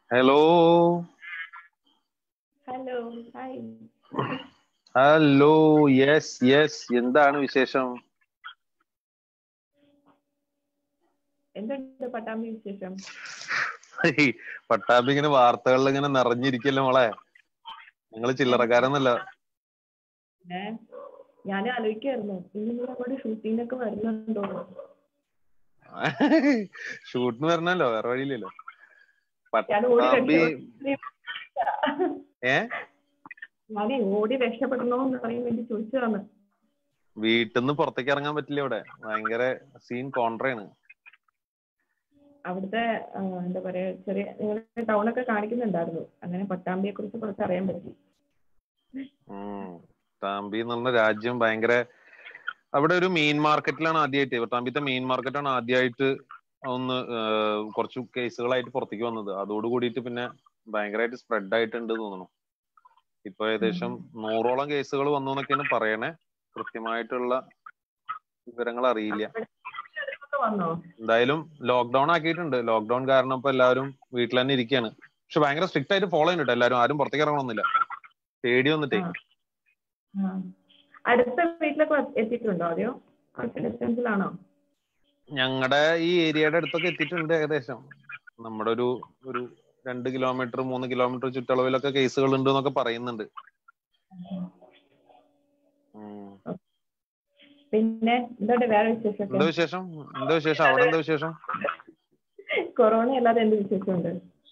Hello hello hi hello yes yes എന്താണ് വിശേഷം എന്തുണ്ട് പട്ടാമ്പി വിശേഷം ഈ പട്ടാമ്പി ഇങ്ങനെ വാർത്തകളിൽ ഇങ്ങനെ നിറഞ്ഞിരിക്കല്ലോ മോളെ ഞങ്ങള് ചില്ലറക്കാരൊന്നല്ല ഏ ഞാൻ ആലോചിക്കായിരുന്നു ഇനി നിങ്ങൾ അങ്ങോട്ട് ഷൂട്ടിങ്ങിനൊക്കെ വരുന്നുണ്ടോ ഷൂട്ടിന് വരണല്ലോ വേറെ വഴിയില്ലല്ലോ ഞാൻ ഓടി പട്ടാമ്പി ഏ ഞാനേ ഓടി രക്ഷപ്പെടണോന്ന് പറയാൻ വേണ്ടി ചോദിച്ചതാണ് വീട്ടിൽ നിന്ന് പുറത്തേക്ക് ഇറങ്ങാൻ പറ്റില്ല ഇവിടെ ഭയങ്കര സീൻ കോൺട്രയാണ് അവിടുത്തെ ആ, എന്താ പറയാ ചെറിയ നിങ്ങൾ ടൗൺ ഒക്കെ കാണിക്കുന്നുണ്ടായിരുന്നു അങ്ങനെ പട്ടാമ്പിയെ കുറിച്ച് കുറച്ച് അറിയാൻ പറ്റി ഉം. പട്ടാമ്പി എന്ന് പറഞ്ഞ രാജ്യം ഭയങ്കര അവിടെ ഒരു മീൻ മാർക്കറ്റിലാണ് ആദ്യമായിട്ട് പട്ടാമ്പിത്തെ മീൻ മാർക്കറ്റാണ് ആദ്യമായിട്ട് ഒന്ന് ഏഹ്, കുറച്ച് കേസുകളായിട്ട് പുറത്തേക്ക് വന്നത് അതോട് കൂടിയിട്ട് പിന്നെ ഭയങ്കരമായിട്ട് സ്പ്രെഡ് ആയിട്ടുണ്ട് തോന്നുന്നു ഇപ്പൊ ഏകദേശം നൂറോളം കേസുകൾ വന്നു എന്നൊക്കെയാണ് പറയണേ കൃത്യമായിട്ടുള്ള വിവരങ്ങൾ അറിയില്ല അടുത്തൊക്കെ വന്നോ എന്തായാലും ലോക്ക്ഡൌൺ ആക്കിയിട്ടുണ്ട് ലോക്ക്ഡൌൺ കാരണം ഇപ്പൊ എല്ലാവരും വീട്ടിൽ തന്നെ ഇരിക്കുകയാണ് പക്ഷെ ഭയങ്കര സ്ട്രിക്റ്റ് ആയിട്ട് ഫോളോ ചെയ്യുന്നുണ്ട് എല്ലാവരും ആരും പുറത്തേക്ക് ഇറങ്ങണമെന്നില്ല പേടി വന്നിട്ടേ ആ. ആ. അടുത്ത വീട്ടിലൊക്കെ എത്തിയിട്ടുണ്ടോ അതെയോ കുറച്ച് ഡിസ്റ്റൻസിലാണോ ഞങ്ങളുടെ ഈ ഏരിയയുടെ അടുത്തൊക്കെ എത്തിയിട്ടുണ്ട് ഏകദേശം നമ്മുടെ ഒരു ഒരു രണ്ട് കിലോമീറ്റർ മൂന്ന് കിലോമീറ്റർ ചുറ്റളവിലൊക്കെ കേസുകൾ ഉണ്ട് എന്നൊക്കെ പറയുന്നുണ്ട് ഉം. പിന്നെ എന്തുണ്ട് വേറെ വിശേഷമൊക്കെ എന്താ വിശേഷം എന്താ വിശേഷം അവിടെ എന്താ വിശേഷം കൊറോണ അല്ലാതെ എന്ത് വിശേഷമുണ്ട്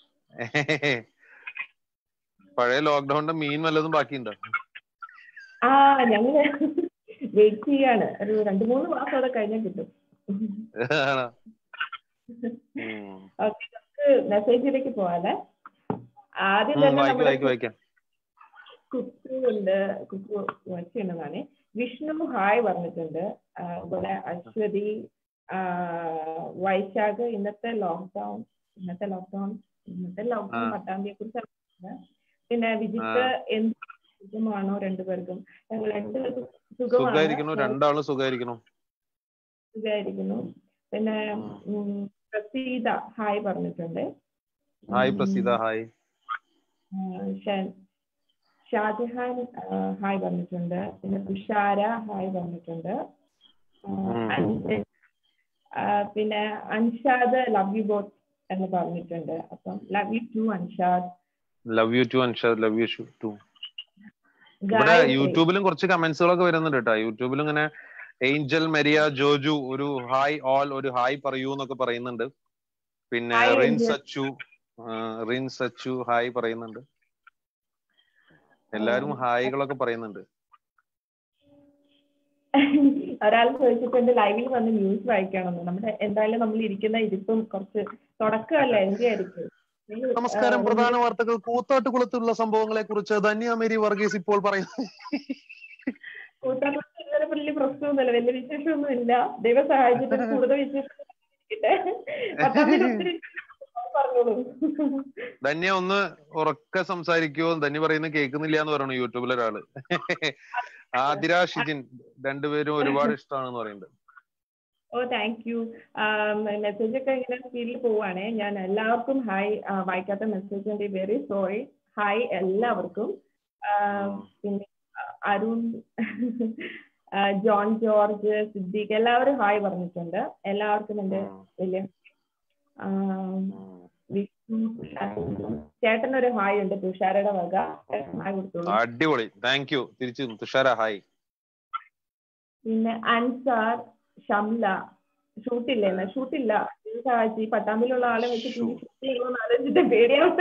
പഴയ ലോക്ക്ഡൌണിന്റെ മീൻ വല്ലതും ബാക്കിയുണ്ടോ ആ ഞങ്ങള് വെയിറ്റ് ചെയ്യാണ് ഒരു രണ്ട് മൂന്ന് മാസം അവിടെ കഴിഞ്ഞാൽ കിട്ടും ആണോ? ഉം. ഓക്കെ നമുക്ക് മെസ്സേജിലേക്ക് പോവാല്ലേ ആദ്യം ഉം, തന്നെ വായിക്കാം നമ്മുടെ വായിക്കാം വായിക്കാം കുക്കു ഉണ്ട് കുക്കു വച്ചുണ്ടെന്നാണ് വിഷ്ണു ഹായ് പറഞ്ഞിട്ടുണ്ട് ആ, അതുപോലെ അശ്വതി ആ, വൈശാഖ് ഇന്നത്തെ ലോക്ക്ഡൌൺ ഇന്നത്തെ ലോക്ക്ഡൌൺ ഇന്നത്തെ ലോക്ക്ഡൌൺ ആ. പട്ടാമ്പിയെ കുറിച്ച് പിന്നെ വിജിത്ത് എന്ത് സുഖമാണോ രണ്ടുപേർക്കും ഞങ്ങൾ രണ്ടുപേർക്കും സുഖമാണ് സുഖായിരിക്കണു രണ്ടാളും സുഖായിരിക്കണു സുഖമായിരിക്കുന്നു പിന്നെ ഉം, പ്രസീത ഹായ് പറഞ്ഞിട്ടുണ്ട് ഹായ് ഉം, പ്രസീത ഹായ് ആ, ഷാൻ- ഷാജഹാൻ ആ, ഹായ് പറഞ്ഞിട്ടുണ്ട് പിന്നെ തുഷാര ഹായ് പറഞ്ഞിട്ടുണ്ട് ആ, ഉം. അൻഷ- ആ, പിന്നെ അൻഷാദ് ലവ് യു ബോത്ത് എന്ന് പറഞ്ഞിട്ടുണ്ട് അപ്പം love you too Anshad love you too Anshad love you too ഇവിടെ ഗായത്രി യൂട്യൂബിലും കുറച്ച് കമന്റ്സുകളൊക്കെ വരുന്നുണ്ട് കേട്ടോ യൂട്യൂബിൽ ഇങ്ങനെ ഏഞ്ചൽ മെരിയ ജോജു ഒരു ഹായ് ഓൾ ഒരു ഹായ് പറയൂ എന്നൊക്കെ പറയുന്നുണ്ട് പിന്നെ Hi, റിൻ Angel. സച്ചു ആ, റിൻ സച്ചു ഹായ് പറയുന്നുണ്ട് എല്ലാരും ഹായ്കളൊക്കെ പറയുന്നുണ്ട് ഒരാൾ ചോദിച്ചിട്ടുണ്ട് ലൈവിൽ വന്ന് ന്യൂസ് വായിക്കണമെന്ന് നമ്മുടെ എന്തായാലും നമ്മൾ ഇരിക്കുന്ന ഇരിപ്പും കുറച്ച് തുടക്കമല്ല എന്തായിരിക്കും നമസ്കാരം പ്രധാന വാർത്തകൾ കൂത്താട്ടുകുളത്തുള്ള സംഭവങ്ങളെ കുറിച്ച് ധന്യ മേരി വർഗീസ് ഇപ്പോൾ പറയുന്നു കൂട്ടാട്ടത്തിൽ ഇതുവരെ വലിയ പ്രശ്നമൊന്നുമില്ല വലിയ വിശേഷമൊന്നും ഇല്ല ദൈവ സഹായിച്ചിട്ട് കൂടുതൽ വിശേഷം പത്താമത് ഒത്തിരി പറഞ്ഞോളൂ ധന്യ ഒന്ന് ഉറക്കെ സംസാരിക്കുവോ ധന്യ പറയുന്നത് കേൾക്കുന്നില്ല എന്ന് പറയണു യൂട്യൂബിൽ ഒരാള് ആതിര ഷിജിൻ രണ്ടുപേരും ഒരുപാട് ഇഷ്ടമാണെന്ന് പറയുന്നുണ്ട് ഓ താങ്ക് യു മെസ്സേജ് ഒക്കെ ഇങ്ങനെ സ്പീഡിൽ പോവാണേ ഞാൻ എല്ലാവർക്കും ഹായ് വായിക്കാത്ത മെസ്സേജ് ഉണ്ട് വെരി സോറി ഹായ് എല്ലാവർക്കും ആ, പിന്നെ ആ, അരുൺ ആ, ജോൺ ജോർജ് സിദ്ദീഖ് എല്ലാവരും ഹായ് പറഞ്ഞിട്ടുണ്ട് എല്ലാവർക്കും എൻ്റെ വലിയ ആ, വിഷ്ണു ചേട്ടനൊരു ഹായ് ഉണ്ട് തുഷാരയുടെ വക ഹായ് കൊടുത്തോളൂ അടിപൊളി താങ്ക് യു തിരിച്ചു തുഷാര ഹായ് പിന്നെ അൻസാർ ഷംല ഷൂട്ടില്ലേ ഷൂട്ടില്ല സഹായിച്ചു ഈ പട്ടാമ്പിലുള്ള ആളെ വെച്ച് ഷൂട്ട് ചെയ്യണമെന്ന് ആലോചിച്ചിട്ട് പേടിയാണ്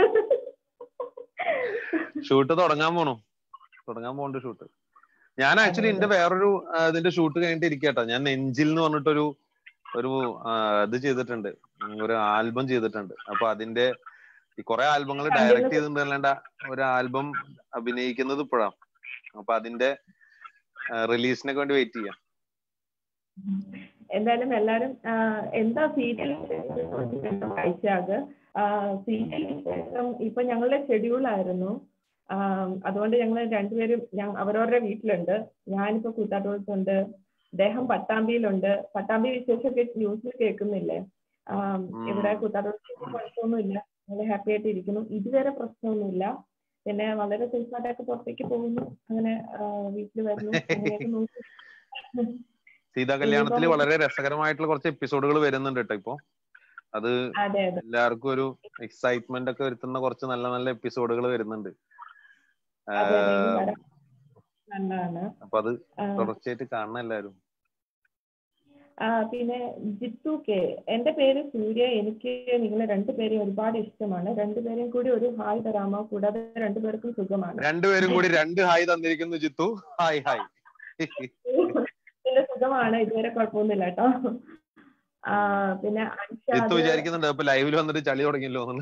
ഷൂട്ട് തുടങ്ങാൻ പോണു തുടങ്ങാൻ പോണ്ട് ഷൂട്ട് ഞാൻ ആക്ച്വലി എന്റെ വേറൊരു ആ, ഇതിന്റെ ഷൂട്ട് കഴിഞ്ഞിട്ട് ഇരിക്കട്ടോ ഞാൻ നെഞ്ചിൽ എന്ന് പറഞ്ഞിട്ടൊരു ഒരു ആ, ഇത് ചെയ്തിട്ടുണ്ട് ഉം, ഒരു ആൽബം ചെയ്തിട്ടുണ്ട് അപ്പൊ അതിന്റെ ഈ കുറെ ആൽബങ്ങൾ ഡയറക്ട് ചെയ്തിട്ടുണ്ട് അല്ലാണ്ട് ഒരു ആൽബം അഭിനയിക്കുന്നത് ഇപ്പോഴാണ് അപ്പൊ അതിന്റെ റിലീസിനൊക്കെ വേണ്ടി വെയിറ്റ് ചെയ്യാം എന്തായാലും എല്ലാരും ആ, എന്താ സീരിയൽ വായിച്ചാക് സീരിയൽ ഇപ്പൊ ഞങ്ങളുടെ ഷെഡ്യൂളായിരുന്നു അതുകൊണ്ട് ഞങ്ങൾ രണ്ടുപേരും ഞാൻ അവരവരുടെ വീട്ടിലുണ്ട് ഞാനിപ്പോ കൂത്താട്ടോളത്തുണ്ട് അദ്ദേഹം പട്ടാമ്പിയിലുണ്ട് പട്ടാമ്പി വിശേഷമൊക്കെ ന്യൂസിൽ കേൾക്കുന്നില്ലേ ആം, ഇവിടെ കൂത്താട്ടോളത്ത് കുഴപ്പമൊന്നുമില്ല വളരെ ഹാപ്പി ആയിട്ട് ഇരിക്കുന്നു ഇതുവരെ പ്രശ്നമൊന്നുമില്ല പിന്നെ വളരെ സേഫായിട്ടൊക്കെ പുറത്തേക്ക് പോകുന്നു അങ്ങനെ വീട്ടിൽ വരുന്നു അങ്ങനെയൊക്കെ നോക്കി സീതാ കല്യാണത്തിൽ വളരെ രസകരമായിട്ടുള്ള കുറച്ച് എപ്പിസോഡുകൾ വരുന്നുണ്ട് കേട്ടോ ഇപ്പൊ അത് അതെ അതെ എല്ലാവർക്കും ഒരു എക്സൈറ്റ്മെന്റ് ഒക്കെ വരുത്തുന്ന കുറച്ച് നല്ല നല്ല എപ്പിസോഡുകൾ വരുന്നുണ്ട് അതെ അതെ ഇനി വരാൻ നല്ലതാണ് അപ്പൊ അത് ആ, തുടർച്ചയായിട്ട് കാണണം എല്ലാരും ആ, പിന്നെ ജിത്തു കെ എന്റെ പേര് സൂര്യ എനിക്ക് നിങ്ങളെ രണ്ടുപേരെയും ഒരുപാട് ഇഷ്ടമാണ് രണ്ടുപേരെയും കൂടി ഒരു ഹായ് തരാമോ കൂടാതെ രണ്ടുപേർക്കും സുഖമാണ് രണ്ടുപേരും കൂടി രണ്ട് ഹായ് തന്നിരിക്കുന്നു ജിത്തു ഹായ് ഹായ് പിന്നെ സുഖമാണ് ഇതുവരെ കുഴപ്പമൊന്നുമില്ല കേട്ടോ ആ, പിന്നെ ജിത്തു അൻഷാദ് വിചാരിക്കുന്നുണ്ട് ഇപ്പൊ ലൈവിൽ വന്നിട്ട് ചളി തുടങ്ങിയല്ലോ എന്ന്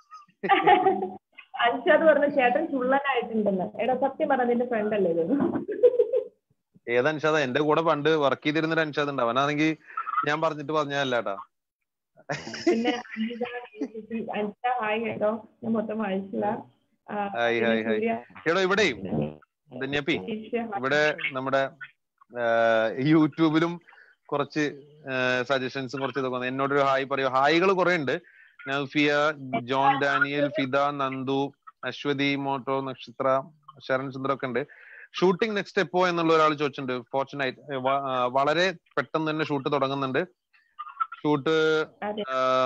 അൻഷാദ് പറഞ്ഞ ചേട്ടൻ ചുള്ളനായിട്ടുണ്ടെന്ന് എടാ സത്യം പറഞ്ഞ നിന്റെ ഫ്രണ്ട് അല്ലേ ഇത് ഏത് അൻഷാദ എന്റെ കൂടെ പണ്ട് വർക്ക് ചെയ്തിരുന്നൊരു അൻഷാദ് ഉണ്ട് അവനാണെങ്കിൽ ഞാൻ പറഞ്ഞിട്ട് പറഞ്ഞതല്ലാട്ടാ പിന്നെ അനിത അൻഷ ഹായ് കേട്ടോ ഞാൻ മൊത്തം വായിച്ചില്ല ആ, ഹായ്, പിന്നെ ഹായ്, ഹായ്. സൂര്യ, എടോ ഇവിടെയും ധന്യപ്പി ശിക്ഷ, ഇവിടെ നമ്മുടെ യൂട്യൂബിലും കുറച്ച് സജഷൻസും കുറച്ച് ഇതൊക്കെ വന്നു എന്നോടൊരു ഹായ് പറയൂ ഹായികൾ കുറെ ഉണ്ട് നൗഫിയ ജോൺ ഡാനിയൽ ഫിദ നന്ദു അശ്വതി മോട്ടോ നക്ഷത്ര ശരൺ സുന്ദർ ഒക്കെ ഉണ്ട് ഷൂട്ടിംഗ് നെക്സ്റ്റ് എപ്പോ എന്നുള്ള ഒരാൾ ചോദിച്ചിട്ടുണ്ട് ഫോർച്ചുനൈറ്റ് വളരെ പെട്ടെന്ന് തന്നെ ഷൂട്ട് തുടങ്ങുന്നുണ്ട് ഷൂട്ട് അതെ.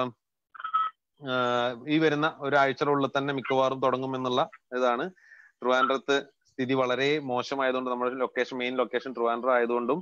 ഈ വരുന്ന ഒരാഴ്ചയുടെ തന്നെ മിക്കവാറും തുടങ്ങും എന്നുള്ള ഇതാണ് ട്രിവാൻഡ്രത്ത് സ്ഥിതി വളരെ മോശമായതുകൊണ്ട് നമ്മുടെ ലൊക്കേഷൻ മെയിൻ ലൊക്കേഷൻ ട്രിവാൻഡ്രം ആയതുകൊണ്ടും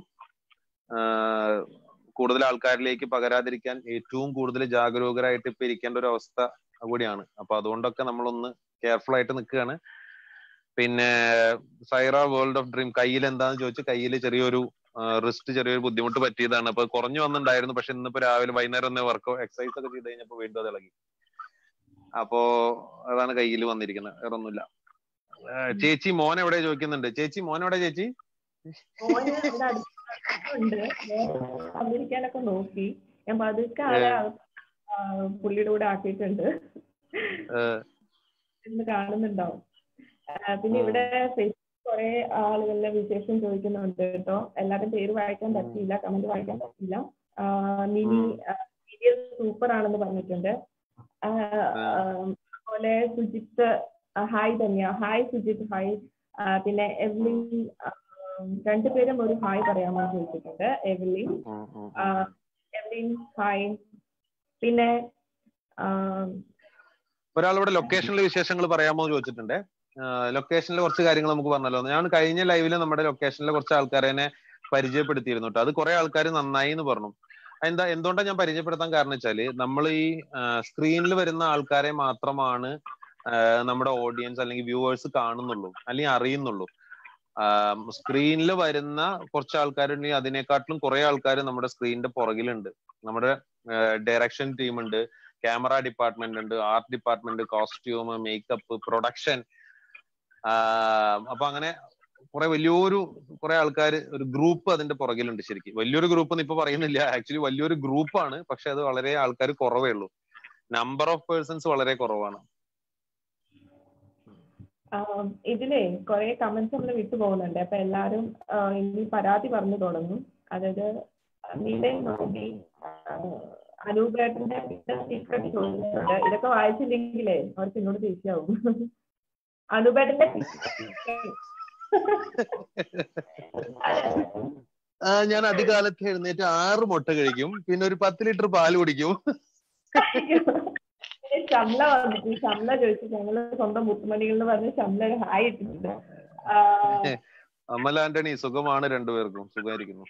ആഹ് കൂടുതൽ ആൾക്കാരിലേക്ക് പകരാതിരിക്കാൻ ഏറ്റവും കൂടുതൽ ജാഗരൂകരായിട്ട് ഇപ്പൊ ഇരിക്കേണ്ട ഒരു അവസ്ഥ കൂടിയാണ് അപ്പൊ അതുകൊണ്ടൊക്കെ നമ്മളൊന്ന് കെയർഫുൾ ആയിട്ട് നിൽക്കുകയാണ് പിന്നെ സൈറ വേൾഡ് ഓഫ് ഡ്രീം കയ്യിൽ എന്താന്ന് ചോദിച്ചു കയ്യിൽ ചെറിയൊരു റിസ്റ്റ് ചെറിയൊരു ബുദ്ധിമുട്ട് പറ്റിയതാണ് അപ്പൊ കുറഞ്ഞു വന്നിട്ടുണ്ടായിരുന്നു പക്ഷെ ഇന്നിപ്പോ രാവിലെ വൈകുന്നേരം ഒന്ന് വർക്ക് എക്സസൈസ് ഒക്കെ ചെയ്ത് കഴിഞ്ഞപ്പോ വീണ്ടും അത് ഇളകി അപ്പോ അതാണ് കയ്യിൽ വന്നിരിക്കുന്നത് വേറെ ഒന്നുമില്ല ആഹ് ചേച്ചി മോൻ എവിടെ ചോദിക്കുന്നുണ്ട് ചേച്ചി മോൻ എവിടെ ചേച്ചി മോന് ഇവിടെ അടുത്തുണ്ട് അമേരിക്കാനൊക്കെ നോക്കി ഞാൻ പതുക്കെ ആളെ ആ, പുള്ളിയുടെ കൂടെ ആക്കിയിട്ടുണ്ട് ഏഹ് ഇന്ന് കാണുന്നുണ്ടാവും ആ, പിന്നെ ഇവിടെ ഫേസ്ബുക്ക് കുറെ ആളുകളുടെ വിശേഷം ചോദിക്കുന്നുണ്ട് കേട്ടോ എല്ലാവരും പേര് വായിക്കാൻ പറ്റിയില്ല കമന്റ് വായിക്കാൻ പറ്റില്ല ആ, മിനി സീരിയൽ സൂപ്പർ ആണെന്ന് പറഞ്ഞിട്ടുണ്ട് ആ, ആ, അതുപോലെ സുജിത്ത് ആ, hi Dhanya hi Sujith hi ആ, പിന്നെ എവ്ലിൻ ആ, രണ്ടുപേരും ഒരു ഹായ് പറയാമോ എന്ന് ചോദിച്ചിട്ടുണ്ട് എവ്ലിൻ ഉം ഉം ആ, എവ്ലിൻ ഹായ് പിന്നെ ആ, ഒരാൾ ഇവിടെ ലൊക്കേഷനിലെ വിശേഷങ്ങൾ പറയാമോ എന്ന് ചോദിച്ചിട്ടുണ്ട് ലൊക്കേഷനിലെ കുറച്ച് കാര്യങ്ങൾ നമുക്ക് പറഞ്ഞല്ലോ ഞാൻ കഴിഞ്ഞ ലൈവില് നമ്മുടെ ലൊക്കേഷനിലെ കുറച്ച് ആൾക്കാരെ പരിചയപ്പെടുത്തിയിരുന്നു കേട്ടോ അത് കുറെ ആൾക്കാർ നന്നായി എന്ന് പറഞ്ഞു എന്താ എന്തുകൊണ്ടാണ് ഞാൻ പരിചയപ്പെടുത്താൻ കാരണം വെച്ചാല് നമ്മൾ ഈ സ്ക്രീനിൽ വരുന്ന ആൾക്കാരെ മാത്രമാണ് ആഹ് നമ്മുടെ ഓഡിയൻസ് അല്ലെങ്കിൽ വ്യൂവേഴ്സ് കാണുന്നുള്ളൂ അല്ലെങ്കിൽ അറിയുന്നുള്ളൂ സ്ക്രീനിൽ വരുന്ന കുറച്ച് ആൾക്കാരുണ്ടെങ്കിൽ അതിനെക്കാട്ടിലും കുറെ ആൾക്കാർ നമ്മുടെ സ്ക്രീനിന്റെ പുറകിലുണ്ട് നമ്മുടെ ഡയറക്ഷൻ ടീം ഉണ്ട് ക്യാമറ ഡിപ്പാർട്ട്മെന്റ് ഉണ്ട് art department costume makeup production അപ്പൊ അങ്ങനെ കുറെ വലിയൊരു കുറെ ആൾക്കാർ ഒരു ഗ്രൂപ്പ് അതിന്റെ പുറകിലുണ്ട് ശരിക്കും വലിയൊരു ഗ്രൂപ്പ് എന്ന് ഇപ്പൊ പറയുന്നില്ല ആക്ച്വലി വലിയൊരു ഗ്രൂപ്പാണ് പക്ഷെ അത് വളരെ ആൾക്കാർ കുറവേ ഉള്ളൂ നമ്പർ ഓഫ് പേഴ്സൺസ് വളരെ കുറവാണ് ആം, ഇതിലേ കുറെ കമന്റ്സ് നമ്മൾ വിട്ടു പോകുന്നുണ്ട് അപ്പൊ എല്ലാരും ആ, ഇനി പരാതി പറഞ്ഞു തുടങ്ങും അതായത് നിലേ നോക്കി അനൂപേട്ടന്റെ സീക്രട്ട് ചോദിച്ചിട്ടുണ്ട് ഇതൊക്കെ വായിച്ചില്ലെങ്കിലേ അവർക്ക് എന്നോട് ദേഷ്യാവും അനൂപേട്ടന്റെ ആ, ഞാൻ അധികാലത്ത് എഴുന്നേറ്റ് ആറ് മുട്ട കഴിക്കും പിന്നെ ഒരു പത്ത് ലിറ്റർ പാല് കുടിക്കും പിന്നെ ശംല വന്നിട്ട് ശംല ചോദിച്ചു ഞങ്ങള് സ്വന്തം മുത്തുമണികൾ എന്ന് പറഞ്ഞ് ശംല ഒരു ഹായ് ഇട്ടിട്ടുണ്ട് ആ, അമൽ ആന്റണി സുഖമാണ് രണ്ടുപേർക്കും സുഖമായിരിക്കുന്നു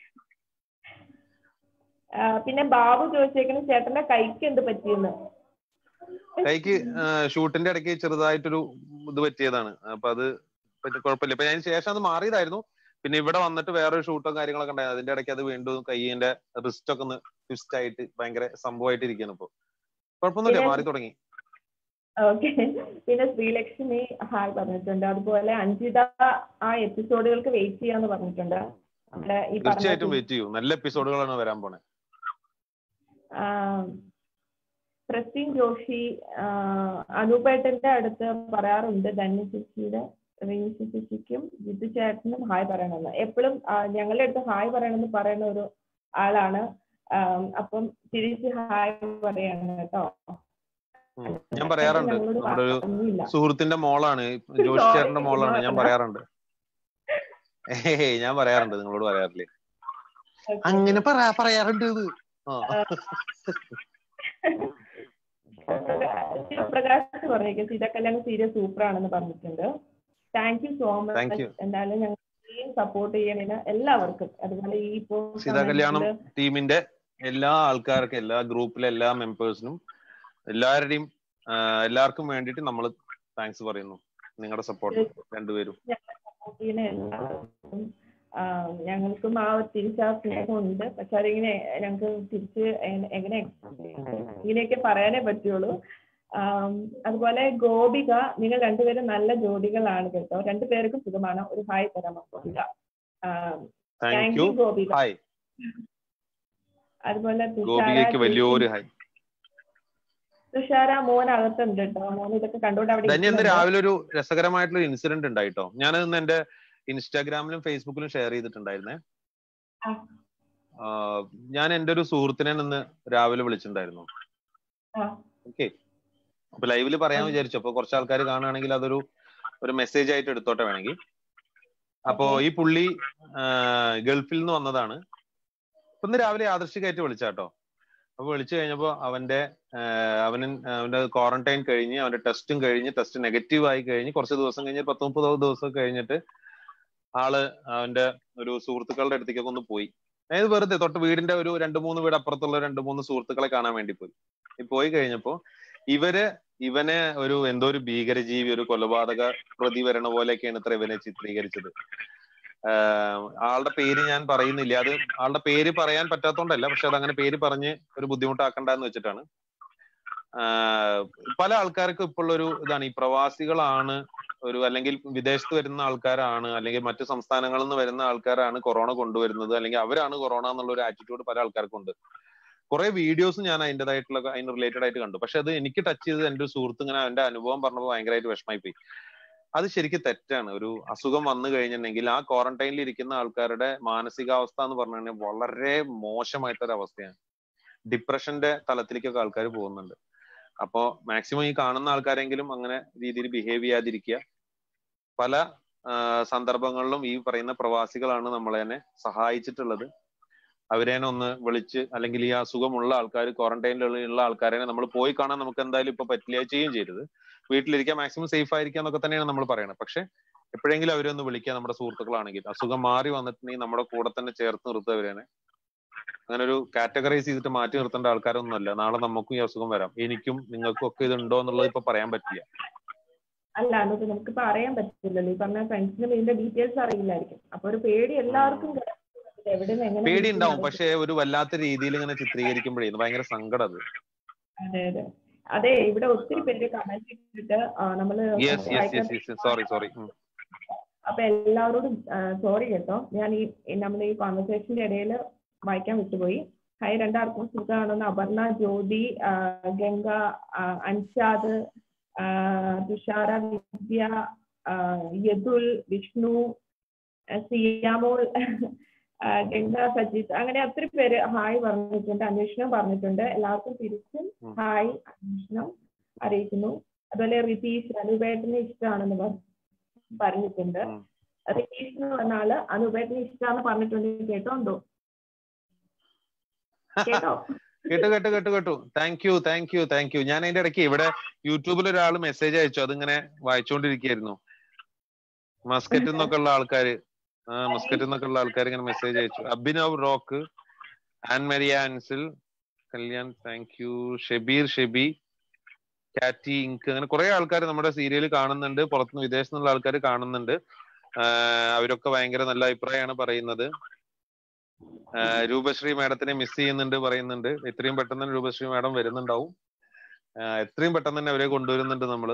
ആ, പിന്നെ ബാബു ചോദിച്ചേക്കുന്ന ചേട്ടന്റെ കൈക്ക് എന്ത് പറ്റിയെന്ന് കൈക്ക് ഷൂട്ടിന്റെ ഇടയ്ക്ക് ചെറുതായിട്ടൊരു ഇത് പറ്റിയതാണ് അപ്പൊ അത് പറ്റി കുഴപ്പമില്ല ഇപ്പൊ അതിന് ശേഷം അത് മാറിയതായിരുന്നു പിന്നെ ഇവിടെ വന്നിട്ട് വേറൊരു ഷൂട്ടോ കാര്യങ്ങളൊക്കെ ഉണ്ടായിരുന്നു അതിന്റെ ഇടയ്ക്ക് അത് വീണ്ടും കൈയിന്റെ റിസ്റ്റ് ഒക്കെ ഒന്ന് ട്വിസ്റ്റ് ആയിട്ട് ഭയങ്കര സംഭവമായിട്ട് ഇരിക്കുകയാണ് ഇപ്പൊ കുഴപ്പമൊന്നുമില്ല പിന്നെ- മാറി തുടങ്ങി ഓക്കെ പിന്നെ ശ്രീലക്ഷ്മി ഹായ് പറഞ്ഞിട്ടുണ്ട് അതുപോലെ അഞ്ജിത ആ എപ്പിസോഡുകൾക്ക് വെയിറ്റ് ചെയ്യാന്ന് പറഞ്ഞിട്ടുണ്ട് നമ്മുടെ ഈ തീർച്ചയായിട്ടും പറഞ്ഞ വെയിറ്റ് ചെയ്യൂ നല്ല എപ്പിസോഡുകളാണ് വരാൻ പോണേ പ്രസീൻ ജോഷി ആ, അനൂപേട്ടന്റെ അടുത്ത് പറയാറുണ്ട് ധന്യ ചേച്ചിയുടെ റീൻസ് ചേച്ചിക്കും ജിത്തു ചേട്ടനും ഹായ് പറയണമെന്ന് എപ്പോഴും ഞങ്ങളുടെ അടുത്ത് ഹായ് പറയണമെന്ന് പറയുന്ന ഒരു ആളാണ് ആം, അപ്പം തിരിച്ച് ഹായ് പറയാണ് കേട്ടോ ഉം. ഞാൻ പറയാറുണ്ട് ഞങ്ങളോട് നമ്മുടെ ഒരു പറഞ്ഞില്ല സുഹൃത്തിന്റെ മോളാണ് ജോഷി ചേട്ടന്റെ മോളാണ് ഞാൻ പറയാറുണ്ട് ഏയ് ഞാൻ പറയാറുണ്ട് നിങ്ങളോട് പറയാറില്ലേ അങ്ങനെ പറയാ പറയാറുണ്ട് ഇത് ആ ശിവപ്രകാശ് പറഞ്ഞേക്കും സീത കല്യാണം സീരിയസ് സൂപ്പർ ആണെന്ന് പറഞ്ഞിട്ടുണ്ട് thank you so Thank much you. എന്തായാലും ഞങ്ങൾ സപ്പോർട്ട് ചെയ്യണേന് എല്ലാവർക്കും അതുപോലെ ഈ ഇപ്പോ സീതാ കല്യാണം ടീമിന്റെ എല്ലാ ആൾക്കാർക്കും എല്ലാ ഗ്രൂപ്പിലെ എല്ലാ മെമ്പേഴ്സിനും എല്ലാവരുടെയും ആ, എല്ലാവർക്കും വേണ്ടിയിട്ട് നമ്മൾ താങ്ക്സ് പറയുന്നു നിങ്ങളുടെ സപ്പോർട്ട് രണ്ടുപേരും സപ്പോർട്ട് ചെയ്യുന്ന എല്ലാവർക്കും ആ, ഞങ്ങൾക്കും ആ ഒരു തിരിച്ച ആ സ്നേഹമുണ്ട് പക്ഷെ അതിങ്ങനെ ഞങ്ങൾക്ക് തിരിച്ച് എങ്ങനെ- എങ്ങനെ express ചെയ്യണ്ടേ? ഇങ്ങനെയൊക്കെ പറയാനേ പറ്റുള്ളൂ ആം, അതുപോലെ ഗോപിക നിങ്ങൾ രണ്ടുപേരും നല്ല ജോഡികളാണ് കേട്ടോ രണ്ടുപേർക്കും സുഖമാണ് ഒരു ഹായ് തരാമോ Gopika thank thank you you Gopika hi അതുപോലെ തുഷാര ഗോപികയ്ക്ക് വലിയൊരു ഹായ് തുഷാര മോൻ അകത്തുണ്ട് കേട്ടോ മോൻ ഇതൊക്കെ കണ്ടോണ്ട് അവിടെ ധന്യ ഇന്ന് ഇരിക്കുന്നുണ്ട്. രാവിലെ ഒരു രസകരമായിട്ടുള്ള ഇൻസിഡന്റ് ഉണ്ടായിട്ടോ ഞാൻ ഇന്ന് എന്റെ ഇൻസ്റ്റാഗ്രാമിലും ഫേസ്ബുക്കിലും ഷെയർ ചെയ്തിട്ടുണ്ടായിരുന്നേ ആ. ആ, ഞാൻ എന്റെ ഒരു സുഹൃത്തിനെ ഇന്ന് രാവിലെ വിളിച്ചിട്ടുണ്ടായിരുന്നു ആ. ഓക്കെ അപ്പൊ ലൈവില് പറയാൻ ആ. വിചാരിച്ചു അപ്പൊ കുറച്ച് ആൾക്കാർ കാണുകയാണെങ്കിൽ അതൊരു ഒരു മെസ്സേജ് ആയിട്ട് എടുത്തോട്ടെ വേണമെങ്കിൽ അപ്പോ Okay. ഈ പുള്ളി ആ, ഗൾഫിൽ നിന്ന് വന്നതാണ് അപ്പൊ ഇന്ന് രാവിലെ യാദൃശികമായിട്ട് വിളിച്ചാട്ടോ അപ്പൊ വിളിച്ചു കഴിഞ്ഞപ്പോ അവന്റെ ആ, അവന് അവന്റെ ക്വാറന്റൈൻ കഴിഞ്ഞ് അവന്റെ ടെസ്റ്റും കഴിഞ്ഞ് ടെസ്റ്റ് നെഗറ്റീവ് ആയി കഴിഞ്ഞ് കുറച്ച് ദിവസം കഴിഞ്ഞ് പത്ത് മുപ്പത് ദിവസം കഴിഞ്ഞിട്ട് ആള് അവന്റെ ഒരു സുഹൃത്തുക്കളുടെ അടുത്തേക്കൊക്കെ ഒന്ന് പോയി അതായത് വെറുതെ തൊട്ട് വീടിന്റെ ഒരു രണ്ട് മൂന്ന് വീട് അപ്പുറത്തുള്ള രണ്ട് മൂന്ന് സുഹൃത്തുക്കളെ കാണാൻ വേണ്ടി പോയി ഈ പോയി കഴിഞ്ഞപ്പോ ഇവര് ഇവനെ ഒരു എന്തോ ഒരു ഭീകരജീവി ഒരു കൊലപാതക പ്രതി വരണ പോലെയൊക്കെയാണ് ഇത്ര ഇവനെ ചിത്രീകരിച്ചത് ആഹ് ആളുടെ പേര് ഞാൻ പറയുന്നില്ല അത് ആളുടെ പേര് പറയാൻ പറ്റാത്തോണ്ടല്ല പക്ഷെ അത് അങ്ങനെ പേര് പറഞ്ഞ് ഒരു ബുദ്ധിമുട്ടാക്കണ്ടെന്ന് വെച്ചിട്ടാണ് ആഹ് പല ആൾക്കാർക്കും ഇപ്പോൾ ഒരു ഇതാണ് ഈ പ്രവാസികളാണ് ഒരു അല്ലെങ്കിൽ വിദേശത്ത് വരുന്ന ആൾക്കാരാണ് അല്ലെങ്കിൽ മറ്റു സംസ്ഥാനങ്ങളിൽ നിന്ന് വരുന്ന ആൾക്കാരാണ് കൊറോണ കൊണ്ടുവരുന്നത് അല്ലെങ്കിൽ അവരാണ് കൊറോണ എന്നുള്ള ഒരു ആറ്റിറ്റ്യൂഡ് പല ആൾക്കാർക്കും ഉണ്ട് കുറെ വീഡിയോസ് ഞാൻ അതിൻ്റെതായിട്ടുള്ള അതിന് റിലേറ്റഡ് ആയിട്ട് കണ്ടു പക്ഷെ അത് എനിക്ക് ടച്ച് ചെയ്തത് എന്റെ ഒരു സുഹൃത്ത് ഇങ്ങനെ എന്റെ അനുഭവം പറഞ്ഞപ്പോൾ ഭയങ്കരമായിട്ട് വിഷമായി പോയി അത് ശരിക്കും തെറ്റാണ് ഒരു അസുഖം വന്നു കഴിഞ്ഞിട്ടുണ്ടെങ്കിൽ ആ ക്വാറന്റൈനിൽ ഇരിക്കുന്ന ആൾക്കാരുടെ മാനസികാവസ്ഥ എന്ന് പറഞ്ഞു കഴിഞ്ഞാൽ വളരെ മോശമായിട്ടൊരു അവസ്ഥയാണ് ഡിപ്രഷന്റെ തലത്തിലേക്കൊക്കെ ആൾക്കാർ പോകുന്നുണ്ട് അപ്പോ മാക്സിമം ഈ കാണുന്ന ആൾക്കാരെങ്കിലും അങ്ങനെ രീതിയിൽ ബിഹേവ് ചെയ്യാതിരിക്കുക പല ആ, സന്ദർഭങ്ങളിലും ഈ പറയുന്ന പ്രവാസികളാണ് നമ്മളെ തന്നെ സഹായിച്ചിട്ടുള്ളത് അവരെ ഒന്ന് വിളിച്ച് അല്ലെങ്കിൽ ഈ അസുഖമുള്ള ആൾക്കാർ ക്വാറന്റൈനിലുള്ള ആൾക്കാരെ നമ്മൾ പോയി കാണാൻ നമുക്ക് എന്തായാലും ഇപ്പൊ പറ്റില്ല അത് ചെയ്യുകയും ചെയ്തത് വീട്ടിലിരിക്കാൻ മാക്സിമം സേഫ് ആയിരിക്കുക എന്നൊക്കെ തന്നെയാണ് നമ്മൾ പറയുന്നത് പക്ഷെ എപ്പോഴെങ്കിലും അവരെ ഒന്ന് വിളിക്കുക നമ്മുടെ സുഹൃത്തുക്കളാണെങ്കിൽ അസുഖം മാറി വന്നിട്ടുണ്ടെങ്കിൽ നമ്മുടെ കൂടെ തന്നെ ചേർത്ത് നിർത്തുക അവരെ അങ്ങനെ ഒരു കാറ്റഗറൈസ് ചെയ്തിട്ട് മാറ്റി നിർത്തേണ്ട ആൾക്കാരൊന്നുമല്ല നാളെ നമുക്കും ഈ അസുഖം വരാം എനിക്കും നിങ്ങൾക്കും ഒക്കെ ഇത് ഉണ്ടോ എന്നുള്ളത് ഇപ്പൊ പറയാൻ പറ്റില്ല അല്ല എന്നിട്ട് നമുക്കിപ്പോ അറിയാൻ പറ്റില്ലല്ലോ ഈ പറഞ്ഞ ഫ്രണ്ട്സിനും ഇതിന്റെ ഡീറ്റെയിൽസ് അറിയില്ലായിരിക്കും അപ്പൊ ഒരു പേടി എല്ലാവർക്കും കിടക്കുന്നുണ്ട്. എവിടെ നിന്ന് എങ്ങനെ പേടി ഉണ്ടാവും വിളിക്കും പക്ഷെ ഒരു വല്ലാത്ത രീതിയിൽ ഇങ്ങനെ ചിത്രീകരിക്കുമ്പോഴേ ഇത് ഭയങ്കര സങ്കടം അത് അതെ അതെ അതെ ഇവിടെ ഒത്തിരി പേര് കമന്റ് ഇട്ടിട്ട് ആ, നമ്മള് yes yes yes yes sorry sorry അപ്പൊ എല്ലാവരോടും സോറി കേട്ടോ ഞാൻ ഈ നമ്മൾ ഈ കോൺവെർസേഷന്റെ ഇടയിൽ വായിക്കാൻ വിട്ടുപോയി ഹായ് രണ്ടാർക്കും സുഖമാണെന്ന് അപർണ ജ്യോതി ആ, ഗംഗ ആ, അൻഷാദ് ആ, തുഷാര വിദ്യ ആ, യദുൽ വിഷ്ണു ആ, സിയാമോൾ ആ, ഗംഗ സജിത് അങ്ങനെ ഒത്തിരി പേര് ഹായ് പറഞ്ഞിട്ടുണ്ട് അന്വേഷണം പറഞ്ഞിട്ടുണ്ട് എല്ലാവർക്കും തിരിച്ചും ഉം. ഹായ് അന്വേഷണം അറിയിക്കുന്നു അതുപോലെ റിതീഷ് അനുപേട്ടനെ ഇഷ്ടമാണെന്ന് പറ- പറഞ്ഞിട്ടുണ്ട് ഉം. റിതീഷ് എന്ന് പറഞ്ഞ ആള് അനുപേട്ടനെ ഇഷ്ടമാണെന്ന് പറഞ്ഞിട്ടുണ്ട് കേട്ടോണ്ടോ കേട്ടോ കേട്ടു കേട്ടു കേട്ടു കേട്ടു thank you thank you thank you ഞാൻ അതിന്റെ ഇടയ്ക്ക് ഇവിടെ യൂട്യൂബിൽ ഒരാൾ മെസ്സേജ് അയച്ചു അതിങ്ങനെ വായിച്ചുകൊണ്ടിരിക്കുകയായിരുന്നു മസ്കറ്റിൽ നിന്നൊക്കെ ഉള്ള ആൾക്കാര് ആ മസ്കറ്റിൽ നിന്നൊക്കെ ഉള്ള ആൾക്കാർ ഇങ്ങനെ മെസ്സേജ് അയച്ചു Abhinav rock Ann Maria Ansil Kalyan thank you Shebeer Shebi Katie ink അങ്ങനെ കുറെ ആൾക്കാർ നമ്മുടെ സീരിയൽ കാണുന്നുണ്ട് പുറത്തുനിന്ന് വിദേശത്തു നിന്നുള്ള ആൾക്കാർ കാണുന്നുണ്ട് ആഹ് അവരൊക്കെ ഭയങ്കര നല്ല അഭിപ്രായമാണ് പറയുന്നത് ആഹ് രൂപശ്രീ മാഡത്തിനെ മിസ് ചെയ്യുന്നുണ്ട് പറയുന്നുണ്ട് എത്രയും പെട്ടെന്ന് തന്നെ രൂപശ്രീ മാഡം വരുന്നുണ്ടാവും ആഹ് എത്രയും പെട്ടെന്ന് തന്നെ അവരെ കൊണ്ടുവരുന്നുണ്ട് നമ്മള്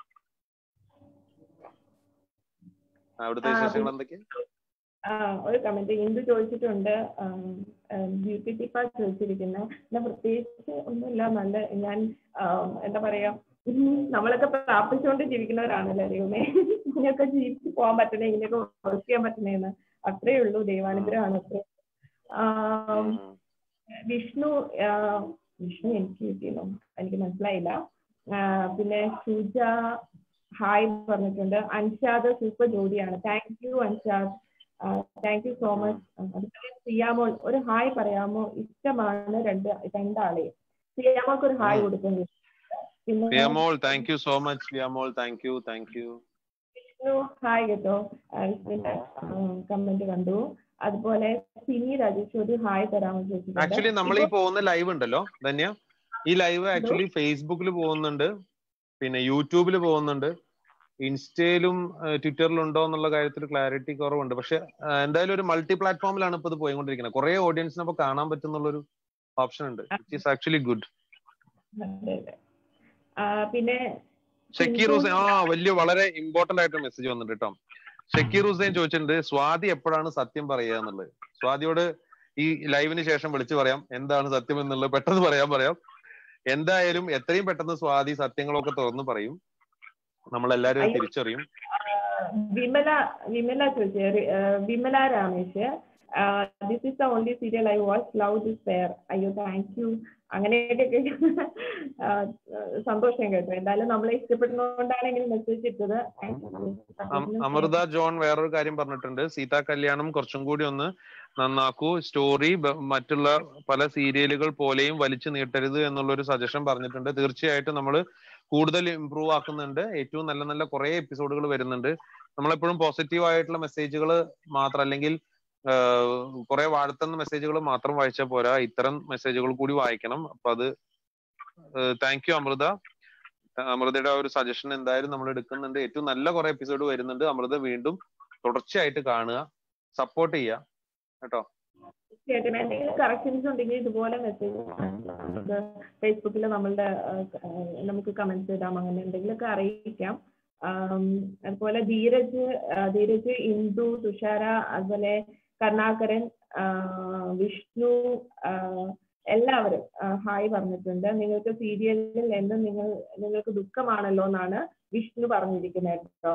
അവിടുത്തെ ആ, വിശേഷങ്ങൾ എന്തൊക്കെയാ ആ ഒരു കമന്റ് ഇന്ദു ചോദിച്ചിട്ടുണ്ട് ബ്യൂട്ടി ടിപ്പാ ചോദിച്ചിരിക്കുന്നത് പിന്നെ പ്രത്യേകിച്ച് ഒന്നുമില്ല നല്ല ഞാൻ ആ, എന്താ പറയാ ഉം, നമ്മളൊക്കെ പ്രാർത്ഥിച്ചുകൊണ്ട് ജീവിക്കുന്നവരാണല്ലോ ദൈവമേ ഇങ്ങനെയൊക്കെ ജീവിച്ച് പോകാൻ പറ്റണേ ഇങ്ങനെയൊക്കെ വർക്ക് ചെയ്യാൻ പറ്റണേന്ന് അത്രേ ഉള്ളൂ ദൈവാനുഗ്രഹമാണ് അത്രേ ആ, ഉം. വിഷ്ണു ആ, വിഷ്ണു എനിക്ക് കിട്ടിയല്ലോ എനിക്ക് മനസ്സിലായില്ല ആ, പിന്നെ ഷുജ ഹായ് പറഞ്ഞിട്ടുണ്ട് അൻഷാദ് സൂപ്പർ ജോഡിയാണ് thank you Anshad thank you so much അതുപോലെ സിയാമോൾ ഒരു ഹായ് പറയാമോ ഇഷ്ടമാണ് രണ്ട് രണ്ടാളെ സിയാമോൾക്ക് ഒരു ഹായ് കൊടുക്കുന്നു പിന്നെ Liyamol thank you so much Liyamol thank you thank you Vishnu hi കേട്ടോ വിഷ്ണുവിന്റെ കമന്റ് കണ്ടു അതുപോലെ സിനി രാജേഷ് ഒരു ഹായ് തരാമെന്ന് ചോദിച്ചിട്ടുണ്ട് ആക്ച്വലി നമ്മൾ ഈ പോകുന്ന ലൈവ് ഉണ്ടല്ലോ ധന്യ ഈ ലൈവ് ആക്ച്വലി ഫേസ്ബുക്കിൽ പോകുന്നുണ്ട് പിന്നെ യൂട്യൂബിൽ പോകുന്നുണ്ട് ഇൻസ്റ്റയിലും ട്വിറ്ററിലും ഉണ്ടോ എന്നുള്ള കാര്യത്തിൽ ക്ലാരിറ്റി കുറവുണ്ട് പക്ഷെ ആ, എന്തായാലും ഒരു മൾട്ടി പ്ലാറ്റ്ഫോമിലാണ് ഇപ്പൊ ഇത് പോയിക്കൊണ്ടിരിക്കുന്നത് കുറെ ഓഡിയൻസിനെ ഇപ്പൊ കാണാൻ പറ്റുന്നുള്ളൊരു ഓപ്ഷൻ ഉണ്ട് വിച്ച് ഈസ് ആക്ച്വലി ഗുഡ് അതെ, അതെ. ആ, പിന്നെ ഷക്കീർ ഹുസൈൻ ആ വലിയ വളരെ ഇമ്പോർട്ടന്റ് ആയിട്ട് മെസ്സേജ് വന്നിട്ട് കേട്ടോ ഷക്കീർ ഹുസൈൻ ചോദിച്ചിട്ടുണ്ട് സ്വാതി എപ്പോഴാണ് സത്യം പറയുക എന്നുള്ളത് സ്വാതിയോട് ഈ ലൈവിന് ശേഷം വിളിച്ചു പറയാം എന്താണ് സത്യം എന്നുള്ളത് പെട്ടെന്ന് പറയാൻ പറയാം എന്തായാലും എത്രയും പെട്ടെന്ന് സ്വാതി സത്യങ്ങളൊക്കെ തുറന്നു പറയും നമ്മളെല്ലാരും അത് തിരിച്ചറിയും വിമല വിമല ചോദിച്ചത് Vimala Ramesh this is the only serial I watch love this fair അയ്യോ താങ്ക് യു അങ്ങനെയൊക്കെ ആ, സന്തോഷം കേട്ടോ എന്തായാലും നമ്മളെ ഇഷ്ടപ്പെടുന്നതുകൊണ്ടാണ് ഇങ്ങനെ മെസ്സേജ് ഇട്ടത് അം- അമൃത ജോൺ വേറൊരു കാര്യം പറഞ്ഞിട്ടുണ്ട് സീതാ കല്യാണം കുറച്ചും കൂടി ഒന്ന് നന്നാക്കൂ സ്റ്റോറി മറ്റുള്ള പല സീരിയലുകൾ പോലെയും വലിച്ചു നീട്ടരുത് എന്നുള്ള ഒരു സജഷൻ പറഞ്ഞിട്ടുണ്ട് തീർച്ചയായിട്ടും നമ്മൾ കൂടുതൽ ഇമ്പ്രൂവ് ആക്കുന്നുണ്ട് ഏറ്റവും നല്ല നല്ല കുറെ എപ്പിസോഡുകൾ വരുന്നുണ്ട് നമ്മളെപ്പോഴും പോസിറ്റീവ് ആയിട്ടുള്ള മെസ്സേജുകൾ മാത്രം അല്ലെങ്കിൽ കുറെ വാഴ്ത്തുന്ന മെസ്സേജുകൾ മാത്രം വായിച്ചാൽ പോരാ ഇത്തരം മെസ്സേജുകൾ കൂടി വായിക്കണം അപ്പൊ അത് താങ്ക് യു അമൃത അമൃതയുടെ ആ ഒരു സജഷൻ എന്തായാലും നമ്മൾ എടുക്കുന്നുണ്ട് ഏറ്റവും നല്ല കുറെ എപ്പിസോഡ് വരുന്നുണ്ട് അമൃത വീണ്ടും തുടർച്ചയായിട്ട് കാണുക സപ്പോർട്ട് ചെയ്യുക കേട്ടോ തീർച്ചയായിട്ടും എന്തെങ്കിലും കറക്ഷൻസ് ഉണ്ടെങ്കിൽ ഇതുപോലെ മെസ്സേജ് ഫേസ്ബുക്കിൽ നമ്മളുടെ ആ, ആ, നമുക്ക് കമന്റ്സ് ഇടാം അങ്ങനെ എന്തെങ്കിലുമൊക്കെ അറിയിക്കാം ആം, അതുപോലെ ധീരജ് ആ, ധീരജ് ഇന്ദു തുഷാര അതുപോലെ കരുണാകരൻ ആ, വിഷ്ണു ആ, എല്ലാവരും ആ, ഹായ് പറഞ്ഞിട്ടുണ്ട് നിങ്ങൾക്ക് സീരിയലിൽ എന്നും നിങ്ങൾ നിങ്ങൾക്ക് ദുഃഖമാണല്ലോ എന്നാണ് വിഷ്ണു പറഞ്ഞിരിക്കുന്നത് കേട്ടോ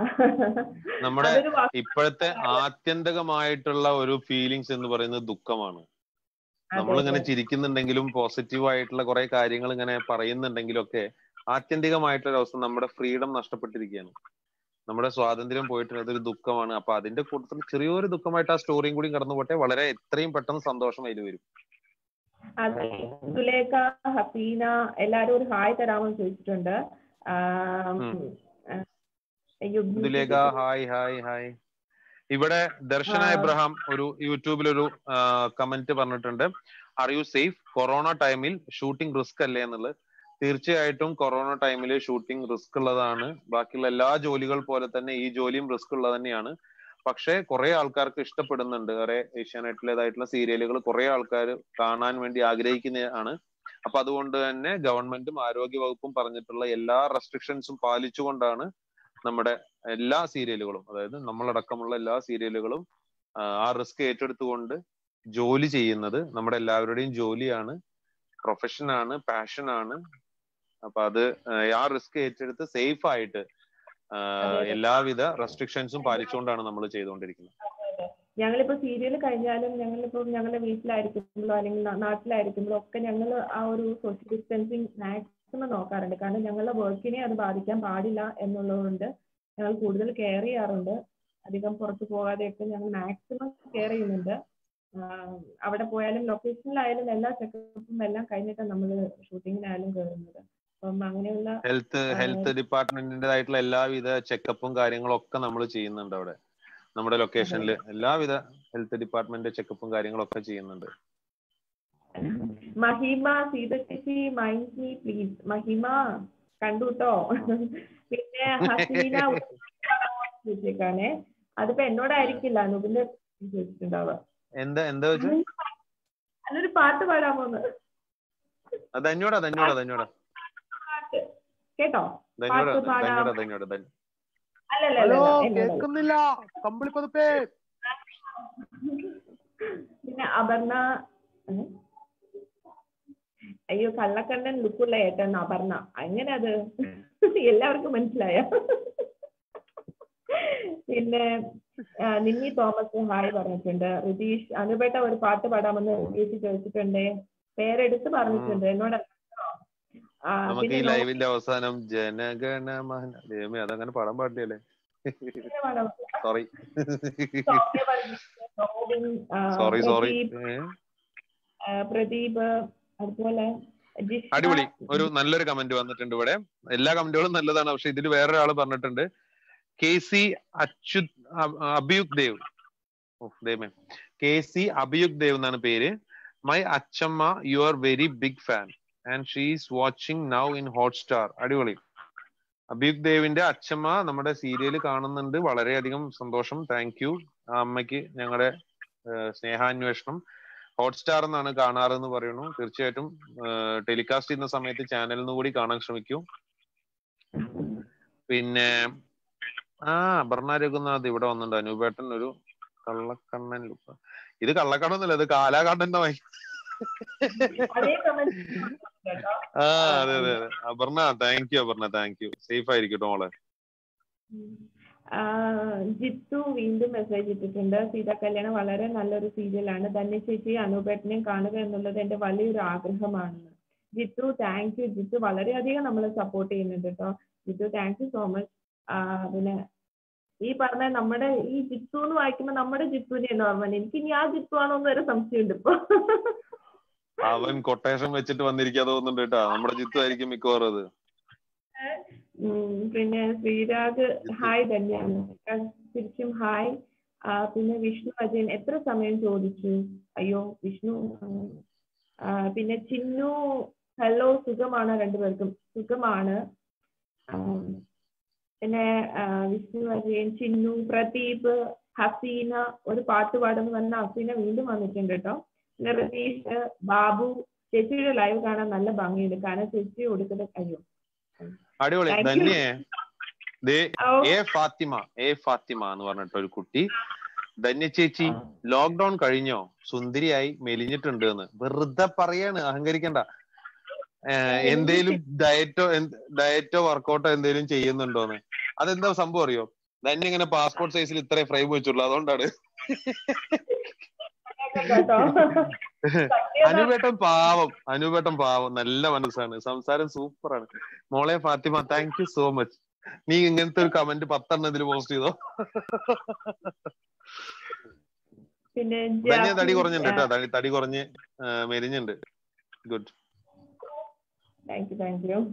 നമ്മുടെ അതൊരു വാക്ക് ഇപ്പോഴത്തെ ആത്യന്തികമായിട്ടുള്ള ഒരു ഫീലിങ്സ് എന്ന് പറയുന്നത് ദുഃഖമാണ് അതെ, നമ്മളിങ്ങനെ അതെ. ചിരിക്കുന്നുണ്ടെങ്കിലും പോസിറ്റീവ് ആയിട്ടുള്ള കുറെ കാര്യങ്ങൾ ഇങ്ങനെ പറയുന്നുണ്ടെങ്കിലും ഒക്കെ ആത്യന്തികമായിട്ടുള്ള അവസ്ഥ നമ്മുടെ ഫ്രീഡം നഷ്ടപ്പെട്ടിരിക്കുകയാണ് നമ്മുടെ സ്വാതന്ത്ര്യം പോയിട്ട് അതൊരു ദുഃഖമാണ് അപ്പൊ അതിന്റെ കൂട്ടത്തിൽ ചെറിയൊരു ദുഃഖമായിട്ട് ആ സ്റ്റോറിയും കൂടി കടന്നു പോട്ടെ വളരെ എത്രയും പെട്ടെന്ന് സന്തോഷം അതിൽ വരും അതെ സുലേഖ ഹസീന എല്ലാരും ഒരു ഹായ് തരാമെന്ന് ചോദിച്ചിട്ടുണ്ട് ആം, ഉം. ആ, യുഗ്മി ദുലേഖ ഹായ് ഹായ് ഹായ് ഇവിടെ ദർശന ആ. എബ്രഹാം ഒരു യൂട്യൂബിൽ ഒരു കമന്റ് പറഞ്ഞിട്ടുണ്ട് ആർ യു സേഫ് കൊറോണ ടൈമിൽ ഷൂട്ടിംഗ് റിസ്ക് അല്ലേ എന്നുള്ളത് തീർച്ചയായിട്ടും കൊറോണ ടൈമിൽ ഷൂട്ടിംഗ് റിസ്ക് ഉള്ളതാണ് ബാക്കിയുള്ള എല്ലാ ജോലികൾ പോലെ തന്നെ ഈ ജോലിയും റിസ്ക് ഉള്ളത് തന്നെയാണ് പക്ഷേ കുറെ ആൾക്കാർക്ക് ഇഷ്ടപ്പെടുന്നുണ്ട് കുറെ ഏഷ്യാനെറ്റിലേതായിട്ടുള്ള സീരിയലുകൾ കുറെ ആൾക്കാർ കാണാൻ വേണ്ടി ആഗ്രഹിക്കുന്നതാണ് അപ്പൊ അതുകൊണ്ട് തന്നെ ഗവൺമെന്റും ആരോഗ്യ വകുപ്പും പറഞ്ഞിട്ടുള്ള എല്ലാ റെസ്ട്രിക്ഷൻസും പാലിച്ചുകൊണ്ടാണ് നമ്മുടെ എല്ലാ സീരിയലുകളും അതായത് നമ്മളടക്കമുള്ള എല്ലാ സീരിയലുകളും ആ, ആ റിസ്ക് ഏറ്റെടുത്തുകൊണ്ട് ജോലി ചെയ്യുന്നത് നമ്മുടെ എല്ലാവരുടെയും ജോലിയാണ് പ്രൊഫഷനാണ് പാഷനാണ് അപ്പൊ അത് ആ, ആ റിസ്ക് ഏറ്റെടുത്ത് സേഫ് ആയിട്ട് ആ, അതെ, അതെ. എല്ലാവിധ റെസ്ട്രിക്ഷൻസും പാലിച്ചുകൊണ്ടാണ് നമ്മൾ ചെയ്തുകൊണ്ടിരിക്കുന്നത് ഞങ്ങളിപ്പോ സീരിയൽ കഴിഞ്ഞാലും ഞങ്ങളിപ്പോ ഞങ്ങളുടെ വീട്ടിലായിരിക്കുമ്പോഴോ അല്ലെങ്കിൽ നാ- നാട്ടിലായിരിക്കുമ്പോഴോ ഒക്കെ ഞങ്ങൾ ആ ഒരു സോഷ്യൽ ഡിസ്റ്റൻസിങ് മാക്സിമം നോക്കാറുണ്ട് കാരണം ഞങ്ങളുടെ വർക്കിനെ അത് ബാധിക്കാൻ പാടില്ല എന്നുള്ളതുകൊണ്ട് ഞങ്ങൾ കൂടുതൽ കെയർ ചെയ്യാറുണ്ട് അധികം പുറത്തു പോകാതെയൊക്കെ ഞങ്ങൾ മാക്സിമം കെയർ ചെയ്യുന്നുണ്ട് ആഹ് അവിടെ പോയാലും ലൊക്കേഷനിലായാലും എല്ലാ ചെക്കപ്പും എല്ലാം കഴിഞ്ഞിട്ടാണ് നമ്മൾ ഷൂട്ടിങ്ങിനായാലും കയറുന്നത് അപ്പം അങ്ങനെയുള്ള ഹെൽത്ത് ആ. ഹെൽത്ത് ഡിപ്പാർട്ട്മെന്റിന്റേതായിട്ടുള്ള എല്ലാവിധ ചെക്കപ്പും കാര്യങ്ങളും ഒക്കെ നമ്മൾ ചെയ്യുന്നുണ്ട് അവിടെ നമ്മുടെ ലൊക്കേഷനിൽ എല്ലാവിധ ഹെൽത്ത് ഡിപ്പാർട്ട്മെന്റ് ചെക്കപ്പും കാര്യങ്ങളും ഒക്കെ ചെയ്യുന്നുണ്ട് മഹിമ സീത ചേച്ചി മൈൻഡ് മീ പ്ലീസ് മഹിമ കണ്ടു കേട്ടോ പിന്നെ ഹസീന ചോദിച്ചേക്കാണേ അതിപ്പോ എന്നോടായിരിക്കില്ല അനുപിന്റെ ചോദിച്ചിട്ടുണ്ടാവുക എന്താ എന്താ വെച്ചാ അതൊരു പാട്ട് പാടാമോന്ന് അത് അഞ്ഞോടാ തന്നോടാ തന്നോടാ പാട്ട് കേട്ടോ തന്നോടാ പാട്ട് പാടാം. തന്നോടാ തന്നോടാ തന്നോടാ അല്ലല്ല ഹലോ എന്നോടല്ല. കേൾക്കുന്നില്ല കമ്പിളി പതുപ്പേ പിന്നെ അപർണ ഏ? അയ്യോ കള്ളക്കണ്ണൻ ലുക്കുള്ള ഏട്ടൻ അപർണ അങ്ങനെ അത് എല്ലാവർക്കും മനസ്സിലായ പിന്നെ ആ, നിമ്മി തോമസ് ഹായ് പറഞ്ഞിട്ടുണ്ട് റിതീഷ് അനുപേട്ട ഒരു പാട്ട് പാടാമെന്ന് ചേച്ചി ചോദിച്ചിട്ടുണ്ട് പേരെടുത്ത് പറഞ്ഞിട്ടുണ്ട് എന്നോട് ആ, നമുക്ക് പിന്നെ ഈ ലൈവിന്റെ അവസാനം ജനഗണമന ദൈവമേ അതങ്ങനെ പാടാൻ പാടില്ലേ നോബിനെ പാടാം. സോറി സൗമ്യ വർഗീസ്, നോബിൻ, ആ, സോറി സോറി പ്രദീപ്, ആ, പ്രദീപ് അതുപോലെ ജിഷ്ണ, അടിപൊളി ഒരു നല്ലൊരു കമന്റ് വന്നിട്ടുണ്ട് ഇവിടെ എല്ലാ കമന്റുകളും നല്ലതാണ് പക്ഷെ ഇതിൽ വേറൊരാൾ പറഞ്ഞിട്ടുണ്ട് കെ സി അച്യുത് അ- അഭിയുക് ദേവ് ഉഫ്, ദൈവമേ കെ സി അഭിയുക് ദേവ് എന്നാണ് പേര് my achamma you are very big fan and she's watching now in Hotstar അടിപൊളി അഭിയുക് ദേവിന്റെ അച്ഛമ്മ നമ്മുടെ സീരിയൽ കാണുന്നുണ്ട് വളരെയധികം സന്തോഷം താങ്ക് യു ആ അമ്മയ്ക്ക് ഞങ്ങളുടെ ഏഹ്, സ്നേഹാന്വേഷണം ഹോട്ട്സ്റ്റാർ എന്നാണ് കാണാറ് എന്ന് പറയുന്നു തീർച്ചയായിട്ടും ടെലികാസ്റ്റ് ചെയ്യുന്ന സമയത്ത് ചാനലിൽ നിന്ന് കൂടി കാണാൻ ശ്രമിക്കൂ പിന്നെ ആ അപർണ രഘുനാഥ് ഇവിടെ വന്നിട്ടുണ്ട് അനൂപേട്ടൻ ഒരു കള്ളക്കണ്ണൻ ലുക്ക ഇത് കള്ളക്കണ്ണൊന്നുമല്ല ഇത് കാലാകാണ്ടന്റെ വായി അതേ comment കേട്ടോ. ആ അതെ അതെ അതെ Aparna thank you Aparna thank you safe ആയിരിക്കട്ടോ മോളെ ആ, ജിത്തു വീണ്ടും മെസ്സേജ് ഇട്ടിട്ടുണ്ട് സീതാ കല്യാണം വളരെ നല്ലൊരു സീരിയലാണ് ധന്യ ചേച്ചി അനൂപേട്ടനെയും കാണുക എന്നുള്ളത് എന്റെ വലിയൊരു ആഗ്രഹമാണ് ജിത്തു താങ്ക് യു ജിത്തു വളരെയധികം നമ്മളെ സപ്പോർട്ട് ചെയ്യുന്നുണ്ട് കേട്ടോ Jithu thank you so much പിന്നെ ഈ പറഞ്ഞ നമ്മുടെ ഈ ജിത്തു എന്ന് വായിക്കുമ്പോൾ നമ്മുടെ ജിത്തുവിനെ ഓർമ്മ എനിക്ക് ഇനി ആ ജിത്തു ആണോ എന്ന് വരെ സംശയമുണ്ട് ഇപ്പൊ അവൻ കൊട്ടേഷൻ വെച്ചിട്ട് വന്നിരിക്കാതെ തോന്നുന്നുണ്ട് കേട്ടോ നമ്മുടെ ജിത്തു ആയിരിക്കും മിക്കവാറും അത് ഉം, പിന്നെ ശ്രീരാഗ് ഹായ് തന്നെയാണ് തിരിച്ചും ഹായ് ആ, പിന്നെ വിഷ്ണു അജയൻ എത്ര സമയം ചോദിച്ചു അയ്യോ വിഷ്ണു ആ, ആ, പിന്നെ ചിന്നു ഹലോ സുഖമാണ് രണ്ടുപേർക്കും സുഖമാണ് ആ, പിന്നെ ആ, വിഷ്ണു അജയൻ ചിന്നു പ്രദീപ് ഹസീന ഒരു പാട്ട് പാടുന്നു പറഞ്ഞ ഹസീന വീണ്ടും വന്നിട്ടുണ്ട് കേട്ടോ പിന്നെ രതീഷ് ബാബു ചേച്ചിയുടെ ലൈവ് കാണാൻ നല്ല ഭംഗിയുണ്ട് കാരണം ചേച്ചി കൊടുക്കുന്ന അയ്യോ അടിപൊളി Thank you. ധന്യേ ദേ ഓ എ ഫാത്തിമ എ ഫാത്തിമ എന്ന് പറഞ്ഞിട്ട് ഒരു കുട്ടി ധന്യ ചേച്ചി ലോക്ക്ഡൌൺ കഴിഞ്ഞോ സുന്ദരിയായി മെലിഞ്ഞിട്ടുണ്ട് എന്ന് വെറുതെ പറയാണ് അഹങ്കരിക്കണ്ട ഏഹ്, എന്തേലും ഡയറ്റോ ഡയറ്റോ വർക്കൗട്ടോ എന്തേലും ചെയ്യുന്നുണ്ടോന്ന് അതെന്താ സംഭവം അറിയോ ധന്യ ഇങ്ങനെ പാസ്പോർട്ട് സൈസിൽ ഇത്രയും ഫ്രെയിം വെച്ചുള്ളൂ അതുകൊണ്ടാണ് കേട്ടോ അനുപേട്ടൻ പാവം അനുപേട്ടൻ പാവം നല്ല മനസ്സാണ് സംസാരം സൂപ്പറാണ് മോളെ Fathima thank you so much നീ ഇങ്ങനത്തെ ഒരു കമന്റ് പത്തെണ്ണം ഇതിൽ പോസ്റ്റ് ചെയ്തോ പിന്നെ ധന്യ തടി ജാസ്മിൻ, കുറഞ്ഞിട്ടുണ്ട് ആ, കേട്ടോ തടി തടി കുറഞ്ഞ് ആ, മെലിഞ്ഞുണ്ട് good thank you thank you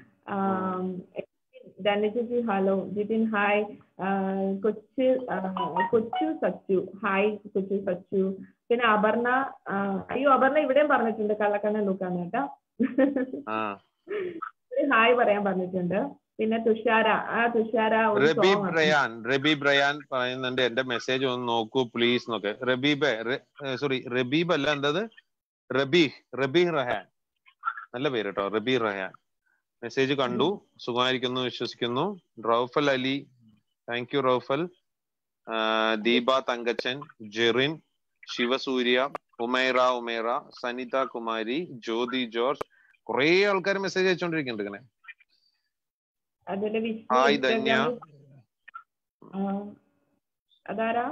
ധനചേച്ചി ഹലോ ജിതിൻ ഹായ് ആ, കൊച്ചു ആ, കൊച്ചു സച്ചു ഹായ് കൊച്ചു സച്ചു പിന്നെ അപർണ ആ, അയ്യോ അപർണ ഇവിടെയും പറഞ്ഞിട്ടുണ്ട് കള്ളക്കണ്ണ ലൂക്കാന്ന് കേട്ടോ ആ ഒരു ഹായ് പറയാൻ പറഞ്ഞിട്ടുണ്ട് പിന്നെ തുഷാര ആ തുഷാര ഒരു റബീബ് song ആണ്. റയാൻ റബീബ് റയാൻ പറയുന്നുണ്ട് എന്റെ മെസ്സേജ് ഒന്ന് നോക്കൂ പ്ലീസ് എന്നൊക്കെ റബീബ് സോറി റബീബ് അല്ല എന്തത് റബീഹ് റബീഹ് റഹാൻ നല്ല പേര് കേട്ടോ റബീഹ് റഹാൻ മെസ്സേജ് കണ്ടു സുഖമായിരിക്കുന്നു വിശ്വസിക്കുന്നു റൌഫൽ അലി താങ്ക് യു റൌഫൽ ആ, ദീപ തങ്കച്ചൻ ജെറിൻ ശിവസൂര്യ ഉമൈറ ഉമൈറ സനിത കുമാരി ജ്യോതി ജോർജ് കുറേ ആൾക്കാർ മെസ്സേജ് അയച്ചോണ്ടിരിക്കുന്നുണ്ട് ഇങ്ങനെ അതുപോലെ വിഷ്ണു ഹായ് ധന്യ ഇൻസ്റ്റാഗ്രാമിൽ ആ, അതാരാ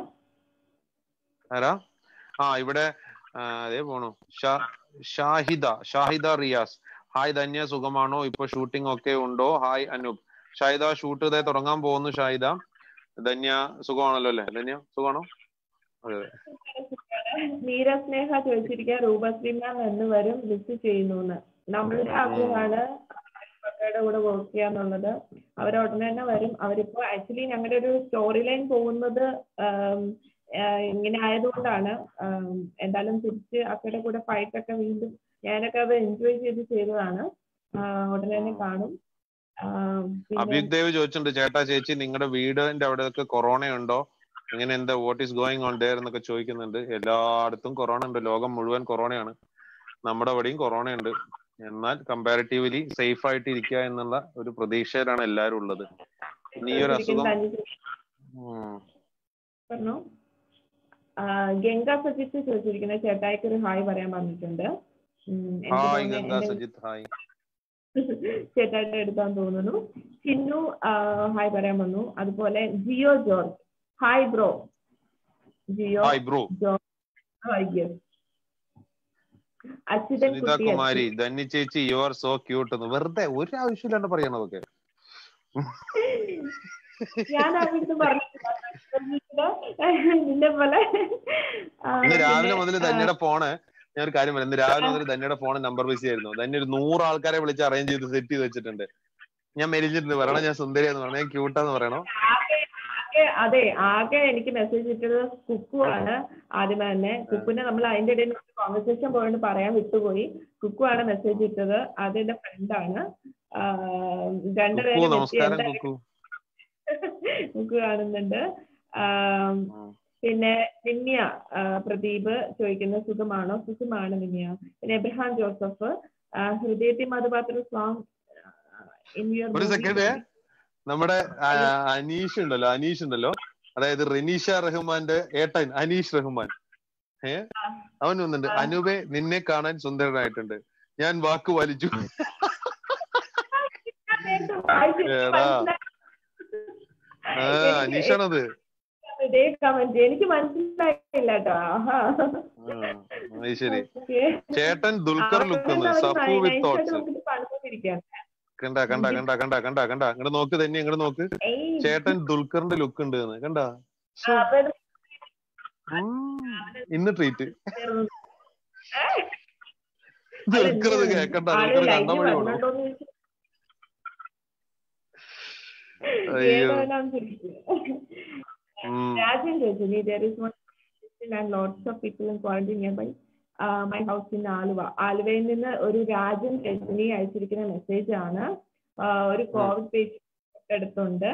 ആരാ ആ ഇവിടെ ആ, അതേ പോണു ഷാ- ഷാഹിദ ഷാഹിദ റിയാസ് ഹായ് ധന്യ സുഖമാണോ ഇപ്പൊ ഷൂട്ടിംഗ് ഒക്കെ ഉണ്ടോ ഹായ് അനൂപ് ഷാഹിദ ഷൂട്ട് ഇതേ തുടങ്ങാൻ പോകുന്നു ഷാഹിദ ധന്യ സുഖമാണല്ലോ അല്ലേ ധന്യ സുഖമാണോ അതെ അതെ നീരസ്നേഹ ചോദിച്ചിരിക്കുക രൂപശ്രീ മാം എന്ന് വരും മിസ് ചെയ്യുന്നു നമ്മളുടെ ആഗ്രഹമാണ് അവരുടെ കൂടെ വർക്ക് ചെയ്യാന്നുള്ളത് അവർ ഉടനെ തന്നെ വരും അവരിപ്പോ ആക്ച്വലി ഞങ്ങളുടെ ഒരു സ്റ്റോറി ലൈൻ പോകുന്നത് ആം, ആ, ഇങ്ങനെ ആയതുകൊണ്ടാണ് ആം, എന്തായാലും തിരിച്ച് അക്കയുടെ കൂടെ ഫൈറ്റ് ഒക്കെ വീണ്ടും ഞാനൊക്കെ അത് എൻജോയ് ചെയ്ത് ചെയ്തതാണ് ആ, ഉടനെ തന്നെ കാണും ആ, പിന്നെ അഭിയുക് ദേവ് ചോദിച്ചിട്ടുണ്ട് ചേട്ടാ ചേച്ചി നിങ്ങളുടെ വീടിന്റെ അവിടെയൊക്കെ കൊറോണ ഉണ്ടോ ഇങ്ങനെ എന്താ what is going on there എന്നൊക്കെ ചോദിക്കുന്നുണ്ട് എല്ലായിടത്തും കൊറോണ ഉണ്ട് ലോകം മുഴുവൻ കൊറോണയാണ് നമ്മുടെ അവിടെയും കൊറോണ ഉണ്ട് എന്നാൽ കമ്പാരിറ്റീവ്ലി സേഫ് ആയിട്ട് ഇരിക്കുക എന്നുള്ള ഒരു പ്രതീക്ഷയിലാണ് എല്ലാവരും ഉള്ളത് ഇനി ഈ ഒരു അസുഖം ഉം. പറഞ്ഞു ആ, ഗംഗ സജിത്ത് ചോദിച്ചിരിക്കുന്ന ചേട്ടായിക്ക് ഒരു ഹായ് പറയാൻ പറഞ്ഞിട്ടുണ്ട് ഉം, എനിക്ക് ഹായ് തോന്നുന്നു ഗംഗാ എന്റെ സജിത്ത് ഹായ് ചേട്ടായിട്ട് എടുത്താൻ തോന്നുന്നു ചിന്നു ആ, ഹായ് പറയാൻ വന്നു അതുപോലെ Jio George hi bro Jio hi bro George yes Achuthan Sunitha Kutty Kumari Dhanya ചേച്ചി യു ആർ സോ ക്യൂട്ട് എന്ന് വെറുതെ ഒരു ആവശ്യമില്ലാണ്ട് പറയണതൊക്കെ ഞാൻ അവിടുന്ന് പറഞ്ഞിട്ടില്ല നിന്നെ പോലെ ആ, ഇന്ന് രാവിലെ പിന്നെ, മുതൽ ആ, ധന്യയുടെ ഫോണ് ഞാൻ ഒരു കാര്യം പറയാം ഇന്ന് രാവിലെ മുതൽ ധന്യയുടെ ഫോൺ നമ്പർ ബിസി ആയിരുന്നു ധന്യ ഒരു നൂറ് ആൾക്കാരെ വിളിച്ച് അറേഞ്ച് ചെയ്ത് സെറ്റ് ചെയ്ത് വെച്ചിട്ടുണ്ട് ഞാൻ മെലിഞ്ഞിട്ടുണ്ട് പറയണം ഞാൻ സുന്ദരിയാന്ന് പറയണം ഞാൻ ക്യൂട്ടാന്ന് പറയണോ ആകെ ആകെ അതെ ആകെ എനിക്ക് മെസ്സേജ് ഇട്ടത് കുക്കു ആണ് ആദ്യമേ തന്നെ കുക്കുനെ നമ്മൾ അതിന്റെ ഇടയിൽ കോൺവെർസേഷൻ പോയോണ്ട് പറയാൻ വിട്ടുപോയി കുക്കു ആണ് മെസ്സേജ് ഇട്ടത് അത് എന്റെ ഫ്രണ്ടാണ് കുക്കു രണ്ടുപേരും നമസ്കാരം കുക്കു കുക്കു കാണുന്നുണ്ട് ആം, ഉം. പിന്നെ നിമ്യ ആ, പ്രദീപ് ചോദിക്കുന്ന സുഖമാണോ സുഖമാണ് നിമ്യ പിന്നെ എബ്രഹാം ജോസഫ് ആ, ഹൃദയത്തിൽ മധുപാത്ര സോങ് ഇൻ യുവർ ഒരു സെക്കൻഡ് നമ്മുടെ ആ, അനീഷ് ഉണ്ടല്ലോ അനീഷ് ഉണ്ടല്ലോ അതായത് റെനീഷ റഹ്മാന്റെ ഏട്ടൻ അനീഷ് റഹ്മാൻ ഏ അവൻ വന്നിട്ടുണ്ട് ആ. അനൂപെ നിന്നെ കാണാൻ സുന്ദരനായിട്ടുണ്ട് ഞാൻ വാക്ക് വലിച്ചു എടാ. ആ അനീഷാണത് ഇതേ കമന്റ് എനിക്ക് മനസ്സിലായില്ല കേട്ടോ ആഹാ. ആ, അത് ശരി Okay. ചേട്ടൻ ദുൽഖർ ആ, ലുക്ക് അവര് സഫു nice വിത്ത് ആയിട്ട് തോട്ട്സ് നമുക്കിത് കണ്ടുകൊണ്ടിരിക്കാം. കണ്ട കണ്ട കണ്ട കണ്ട കണ്ട കണ്ട ഇങ്ങോട്ട് നോക്ക് തന്നെ ഇങ്ങോട്ട് നോക്ക് ഏയ്, ചേട്ടൻ ദുൽഖറിന്റെ ലുക്ക് ഉണ്ട് എന്ന് കണ്ട അവര് ഇന്ന് ട്രീറ്റ് ചേർന്ന് ദുൽഖർ ഇത് കേക്കണ്ട ആള് ദുൽഖർ live കണ്ട വഴി പോണു വരണുണ്ടോന്ന് ചോദിച്ചു. അയ്യോ. ഏതായാലും ശരി. ഉം. Rajan Rajani there is one question and lots of people in quarantine nearby uh, my house in Aluva ആലുവയിൽ നിന്ന് ഒരു രാജൻ രജനി അയച്ചിരിക്കുന്ന മെസ്സേജ് ആണ് ആഹ് ഒരു കോവിഡ് പേഷ്യന്റ് അടുത്തുണ്ട്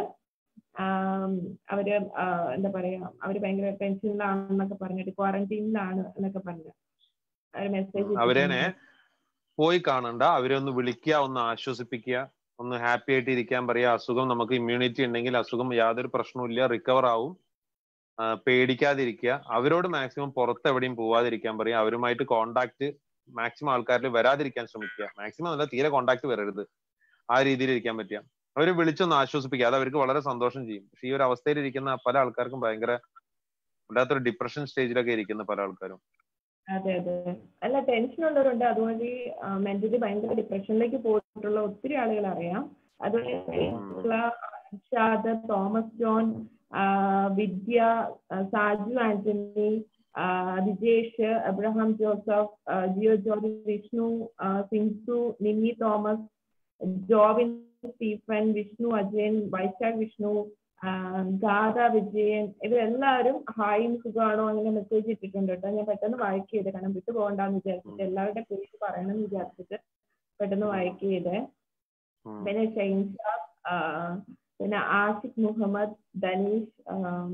ആം, അവര് ആഹ് എന്താ പറയാ അവര് ഭയങ്കര ടെൻഷനിലാണെന്നൊക്കെ പറഞ്ഞിട്ട് ക്വാറന്റീനിലാണ് എന്നൊക്കെ പറഞ്ഞു ഒരു മെസ്സേജ് അവരേനെ പോയി കാണണ്ട അവരെ ഒന്ന് വിളിക്കുക ഒന്ന് ആശ്വസിപ്പിക്കുക ഒന്ന് ഹാപ്പി ആയിട്ട് ഇരിക്കാൻ പറയാ അസുഖം നമുക്ക് ഇമ്മ്യൂണിറ്റി ഉണ്ടെങ്കിൽ അസുഖം യാതൊരു പ്രശ്നവും റിക്കവർ ആവും ആ, പേടിക്കാതിരിക്കുക അവരോട് മാക്സിമം പുറത്ത് എവിടെയും പോവാതിരിക്കാൻ പറയാം അവരുമായിട്ട് കോണ്ടാക്ട് മാക്സിമം ആൾക്കാരിൽ വരാതിരിക്കാൻ ശ്രമിക്കുക മാക്സിമം അല്ല തീരെ കോണ്ടാക്ട് വരരുത് ആ രീതിയിൽ ഇരിക്കാൻ പറ്റുക അവരെ വിളിച്ചൊന്ന് ആശ്വസിപ്പിക്കുക അത് അവർക്ക് വളരെ സന്തോഷം ചെയ്യും പക്ഷെ ഈ ഒരു അവസ്ഥയിൽ ഇരിക്കുന്ന പല ആൾക്കാർക്കും ഭയങ്കര വല്ലാത്തൊരു ഡിപ്രഷൻ സ്റ്റേജിലൊക്കെ ഇരിക്കുന്ന പല ആൾക്കാരും അതെ അതെ അല്ല ടെൻഷൻ ഉള്ളവരുണ്ട് അതുവഴി മെന്റലി ഭയങ്കര ഡിപ്രഷനിലേക്ക് പോയിട്ടുള്ള ഒത്തിരി ആളുകൾ അറിയാം അതുപോലെ അൻഷാദ് തോമസ് ജോൺ ആ, വിദ്യ ആ, സാജു ആന്റണി ആ, വിജേഷ് അബ്രഹാം ജോസഫ് ആ, ജിയോ ജോർജ് വിഷ്ണു ആ, സിൻസു നിമ്മി തോമസ് ജോവിൻ സ്റ്റീഫൻ വിഷ്ണു അജയൻ വൈശാഖ് വിഷ്ണു ആ, ഗാഥ വിജയൻ ഇവരെല്ലാവരും ഹായും സുഖമാണോ അങ്ങനെ മെസ്സേജ് ഇട്ടിട്ടുണ്ട് കേട്ടോ ഞാൻ പെട്ടെന്ന് വായിക്ക് ചെയ്ത് കാരണം വിട്ടു പോകണ്ടെന്ന് വിചാരിച്ചിട്ട് എല്ലാവരുടെ പേര് പറയണം എന്ന് വിചാരിച്ചിട്ട് പെട്ടെന്ന് വായിക്ക് ചെയ്തേ ഉം. പിന്നെ ഷെയ്ൻഷാ ആ, പിന്നെ ആഷിഖ് മുഹമ്മദ് ധനീഷ് ആം,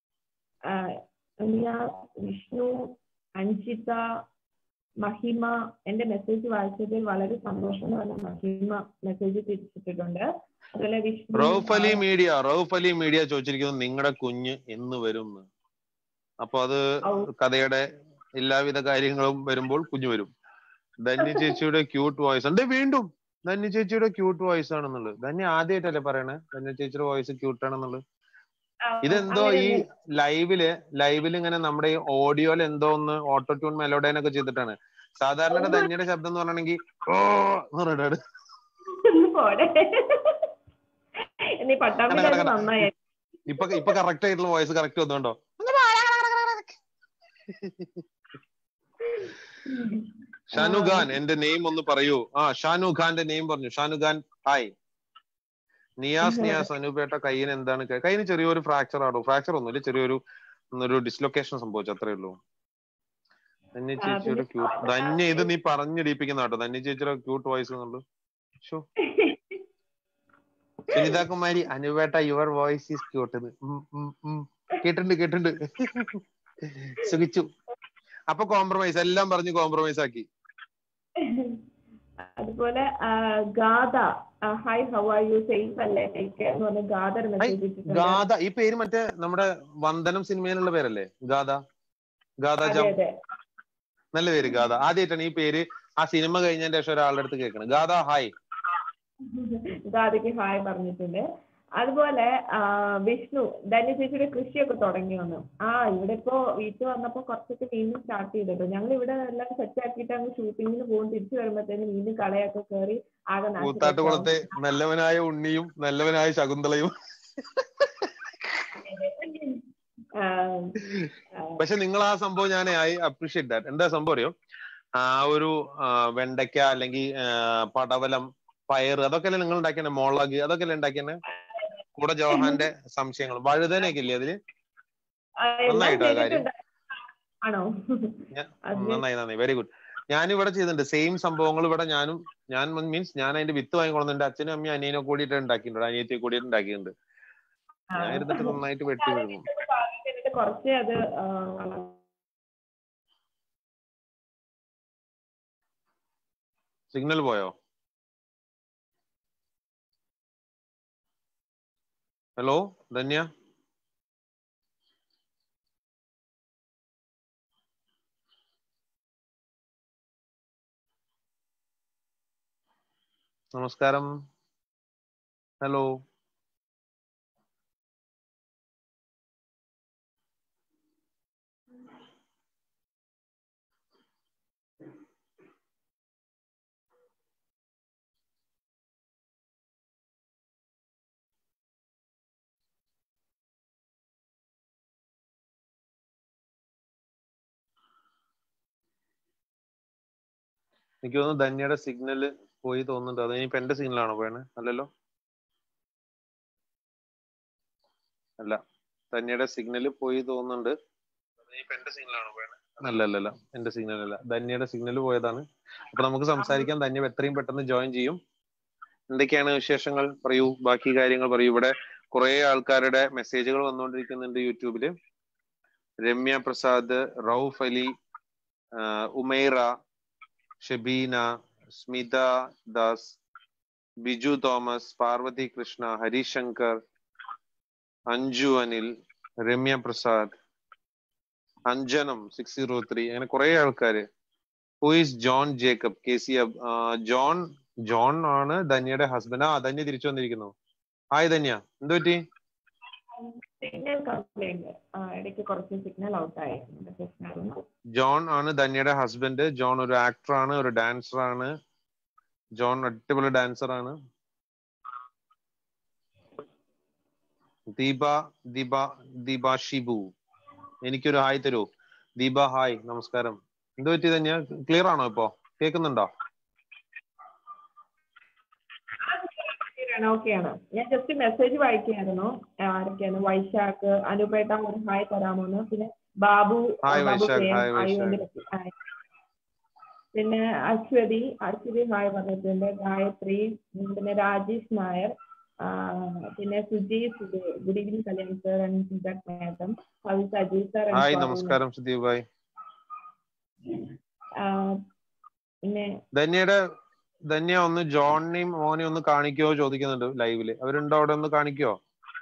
ആ, നിയാസ്, വിഷ്ണു അഞ്ജിത മഹിമ എന്റെ മെസ്സേജ് വായിച്ചതിൽ വളരെ സന്തോഷം എന്ന് പറഞ്ഞ മഹിമ മെസ്സേജ് തിരിച്ചിട്ടിട്ടുണ്ട് അതുപോലെ വിഷ്ണു റൌഫ് അലി ആ, മീഡിയ റൌഫ് അലി മീഡിയ ചോദിച്ചിരിക്കുന്നത് നിങ്ങളുടെ കുഞ്ഞ് എന്ന് വരും എന്ന് അപ്പൊ അത് ഔ. കഥയുടെ എല്ലാവിധ കാര്യങ്ങളും വരുമ്പോൾ കുഞ്ഞു വരും ധന്യ ചേച്ചിയുടെ ക്യൂട്ട് വോയിസ് ഉണ്ട് വീണ്ടും ധന്യ ചേച്ചിയുടെ ക്യൂട്ട് വോയിസ് ആണെന്നുള്ളത് ധന്യ ആദ്യമായിട്ടല്ലേ പറയണേ ധന്യ ചേച്ചിയുടെ വോയിസ് ക്യൂട്ട് ആണെന്നുള്ളത് ആ, ഇതെന്തോ ഈ അങ്ങനെ ലൈവില് ലൈവില് ഇങ്ങനെ നമ്മുടെ ഈ ഓഡിയോയിൽ എന്തോ ഒന്ന് ഓട്ടോ ട്യൂൺ മെലോഡൈൻ ഒക്കെ ചെയ്തിട്ടാണ് സാധാരണ ധന്യയുടെ ശബ്ദം എന്ന് പറഞ്ഞിട്ടുണ്ടെങ്കിൽ ഓ എന്ന് പറഞ്ഞിട്ടാണ് ഒന്ന് പോടെ നീ കണ്ട, പട്ടാമ്പിൽ കണ്ട, കണ്ട. നന്നായി ഇപ്പൊ ഇപ്പൊ കറക്റ്റ് ആയിട്ടുള്ള വോയിസ് കറക്റ്റ് വന്നുണ്ടോ ഷാനു ഖാൻ എന്റെ നെയിം ഒന്ന് പറയൂ ആ ഷാനു ഖാന്റെ നെയിം പറഞ്ഞു ഷാനു ഖാൻ ഹായ് നിയാസ് നിയാസ് അനുപേട്ട കയ്യിന് എന്താണ് ക- കയ്യിന് ചെറിയൊരു ഫ്രാക്ചർ ആണോ ഫ്രാക്ചർ ഒന്നുമില്ല ചെറിയൊരു ഒരു ഡിസ്ലൊക്കേഷൻ സംഭവിച്ചു അത്രേ ഉള്ളൂ ധന്യ ആ, ചേച്ചിയുടെ പിന്നെ ക്യൂട്ട് ധന്യ ഇത് നീ പറഞ്ഞിടിപ്പിക്കുന്ന കേട്ടോ ധന്യ ചേച്ചിയുടെ ക്യൂട്ട് വോയിസ് എന്നുള്ളു ഷോ സുനിത കുമാരി അനുപേട്ട യുവർ വോയിസ് ഈസ് ക്യൂട്ട് കേട്ടിട്ടുണ്ട് കേട്ടിട്ടുണ്ട് സുഖിച്ചു അപ്പൊ കോംപ്രമൈസ് എല്ലാം പറഞ്ഞ് കോംപ്രമൈസ് ആക്കി അതുപോലെ ആ, Gatha hi how are you safe അല്ലേ Take care എന്ന് പറഞ്ഞ ഗാഥ ഒരു മെസ്സേജ് ഇട്ടിട്ടുണ്ട് ഗാഥ ഈ പേര് മറ്റേ നമ്മുടെ വന്ദനം സിനിമയിലുള്ള പേരല്ലേ ഗാഥ ഗാഥ അതെ ജം അതെ നല്ല പേര് ഗാഥ ആദ്യമായിട്ടാണ് ഈ പേര് ആ സിനിമ കഴിഞ്ഞതിന് ശേഷം ഒരാളുടെ അടുത്ത് കേൾക്കണം ഗാഥ ഹായ് ഗാഥയ്ക്ക് ഹായ് പറഞ്ഞിട്ടുണ്ട് അതുപോലെ ആ, വിഷ്ണു ധന്യ ചേച്ചിയുടെ കൃഷിയൊക്കെ തുടങ്ങി വന്നു ആ ഇവിടെ ഇപ്പോ വീട്ടിൽ വന്നപ്പോ കുറച്ചൊക്കെ വീണ്ടും സ്റ്റാർട്ട് ചെയ്തിട്ടു ഞങ്ങൾ ഇവിടെ എല്ലാം സെറ്റ് ആക്കിയിട്ട് അങ്ങ് ഷൂട്ടിങ്ങിന് പോകും തിരിച്ചു വരുമ്പോഴത്തേനും വീണ്ടും കളയൊക്കെ കയറി ആകെ നാശം കൂത്താട്ടുകുളത്തെ നല്ലവനായ ഉണ്ണിയും നല്ലവനായ ശകുന്തളയും ആ, ആ, പക്ഷെ നിങ്ങൾ ആ സംഭവം ഞാൻ ഐ അപ്രീഷിയേറ്റ് ദാറ്റ് എന്താ സംഭവം അറിയോ ആ ഒരു ആ, വെണ്ടയ്ക്ക അല്ലെങ്കിൽ ആ, പടവലം പയർ അതൊക്കെ അല്ലേ നിങ്ങൾ ഉണ്ടാക്കിയ മുളക് അതൊക്കെ അല്ലേ ഉണ്ടാക്കിയ കൂടെ ജോഹാന്റെ സംശയങ്ങൾ വഴുതനയൊക്കെ ഇല്ലേ അതില് ആ, എല്ലാം നന്നായിട്ടോ ആ കാര്യം? ചെയ്തിട്ടുണ്ട്. ആണോ ഞാൻ- അത് നന്നായി നന്നായി വെരി ഗുഡ് ഞാൻ ഇവിടെ ചെയ്തിട്ടുണ്ട് സെയിം സംഭവങ്ങൾ ഇവിടെ ഞാനും ഞാൻ മീൻസ് ഞാൻ അതിന്റെ വിത്ത് വാങ്ങിക്കൊള്ളുന്നുണ്ട് അച്ഛനും അമ്മയും അനിയനും കൂടിയിട്ട് ഉണ്ടാക്കിയിട്ടുണ്ട് അനിയത്തി കൂടിയിട്ട് ഉണ്ടാക്കിയിട്ടുണ്ട് ആ. ഞാൻ ഇരുന്നിട്ട് നന്നായിട്ട് വെട്ടി വിഴുങ്ങും എന്നിട്ട് കുറച്ച് അത് ആ, വളർന്നു. സിഗ്നൽ പോയോ ഹലോ ധന്യ നമസ്കാരം ഹലോ എനിക്ക് തോന്നുന്നു ധന്യയുടെ സിഗ്നൽ പോയി തോന്നുന്നുണ്ട് അത് ഇനിയിപ്പോ എന്റെ സിഗ്നലാണോ പോയത് അല്ലല്ലോ അല്ല ധന്യയുടെ സിഗ്നൽ പോയി തോന്നുന്നുണ്ട് അത് ഇനിയിപ്പോ എന്റെ സിഗ്നലാണോ പോയത് അല്ല അല്ല അല്ല എന്റെ സിഗ്നൽ അല്ല ധന്യയുടെ സിഗ്നൽ പോയതാണ് അപ്പൊ നമുക്ക് സംസാരിക്കാം ധന്യ എത്രയും പെട്ടെന്ന് ജോയിൻ ചെയ്യും എന്തൊക്കെയാണ് വിശേഷങ്ങൾ പറയൂ ബാക്കി കാര്യങ്ങൾ പറയൂ ഇവിടെ കുറെ ആൾക്കാരുടെ മെസ്സേജുകൾ വന്നുകൊണ്ടിരിക്കുന്നുണ്ട് യൂട്യൂബില് രമ്യ പ്രസാദ് റൌഫ് അലി ആ, Umaira Shabeena Smitha Das Biju Thomas Parvathy Krishna Harishankar Anju Anil Ramya Prasad Anjanam six zero three അങ്ങനെ കുറെ ആൾക്കാര് who is John Jacob K C അബ് ആ, ജോൺ ജോൺ ആണ് ധന്യയുടെ ഹസ്ബൻഡ് ആ ധന്യ തിരിച്ചു വന്നിരിക്കുന്നു ഹായ് ധന്യ എന്ത് പറ്റി സിഗ്നൽ കംപ്ലൈന്റ് ഇടയ്ക്ക് കുറച്ച് സിഗ്നൽ ഔട്ട് ആയിരുന്നു പ്രശ്നമായിരുന്നു ജോൺ ആണ് ധന്യയുടെ ഹസ്ബൻഡ് ജോൺ ഒരു ആക്ടർ ആണ് ഒരു ഡാൻസർ ആണ് ജോൺ അടിപൊളി ഡാൻസർ ആണ് ദീപ ദീപ ദീപ ഷിബു എനിക്കൊരു ഹായ് തരൂ ദീപ ഹായ് നമസ്കാരം എന്ത് പറ്റി ധന്യ ക്ലിയർ ആണോ ഇപ്പോ കേൾക്കുന്നുണ്ടോ ഓക്കെയാണ് ഞാൻ ജസ്റ്റ് മെസ്സേജ് വായിക്കുകയായിരുന്നു ആരൊക്കെയാണ് വൈശാഖ് അനുപേട്ട ഒരു ഹായ് തരാമോന്ന് പിന്നെ Babu hi Babu Vaisakh, K. Hi Vaisakh. ആയുവിന്റെ പറ്റി. ഹായ്. പിന്നെ അശ്വതി അശ്വതി ഹായ് പറഞ്ഞിട്ടുണ്ട് ഗായത്രി ഉം, പിന്നെ രാജേഷ് നായർ ആ, പിന്നെ Suji Sudheer good evening Kalyan sir and Siddharth madam house Ajith sir hi നമസ്കാരം സുദീപ് ഭായ് പിന്നെ ധന്യയുടെ ധന്യ ഒന്ന് ജോണിനെയും മോനെയും ഒന്ന് കാണിക്കോ ചോദിക്കുന്നുണ്ട് ലൈവില് അവരുണ്ടോ അവിടെ ഒന്ന് കാണിക്കോ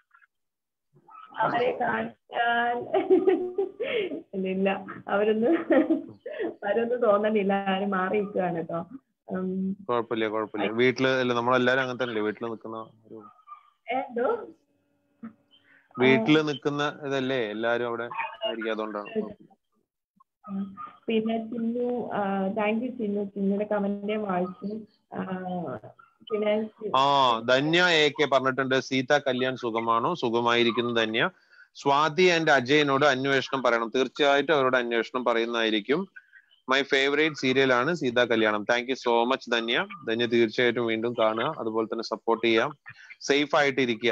അവരെ കാണിക്കാൻ ഇല്ല അവരൊന്ന് അവരൊന്നും തോന്നണില്ല ആരും മാറി നിൽക്കുകയാണ് കേട്ടോ ഉം, കുഴപ്പമില്ല കുഴപ്പമില്ല വീട്ടില് അല്ല നമ്മളെല്ലാരും അങ്ങനെ തന്നെയല്ലേ വീട്ടില് നിൽക്കുന്ന ഒരു എന്തോ വീട്ടില് നിൽക്കുന്ന ഇതല്ലേ എല്ലാരും അവിടെ ആയിരിക്കും അതുകൊണ്ടാണ് ഉം. പിന്നെ ചിന്നു താങ്ക് യു ചിന്നു ചിന്നുടെ കമന്റ് വായിച്ചു ആ, പിന്നെ ആ ധന്യ എ കെ പറഞ്ഞിട്ടുണ്ട് സീത കല്യാൺ സുഖമാണോ സുഖമായിരിക്കുന്നു ധന്യ സ്വാതി ആൻഡ് അജയനോട് അന്വേഷണം പറയണം തീർച്ചയായിട്ടും അവരോട് അന്വേഷണം പറയുന്നതായിരിക്കും മൈ ഫേവറേറ്റ് സീരിയൽ ആണ് Seetha Kalyanam thank you so much Dhanya Dhanya തീർച്ചയായിട്ടും വീണ്ടും കാണുക അതുപോലെ തന്നെ സപ്പോർട്ട് ചെയ്യാം സേഫ് ആയിട്ട് ഇരിക്കുക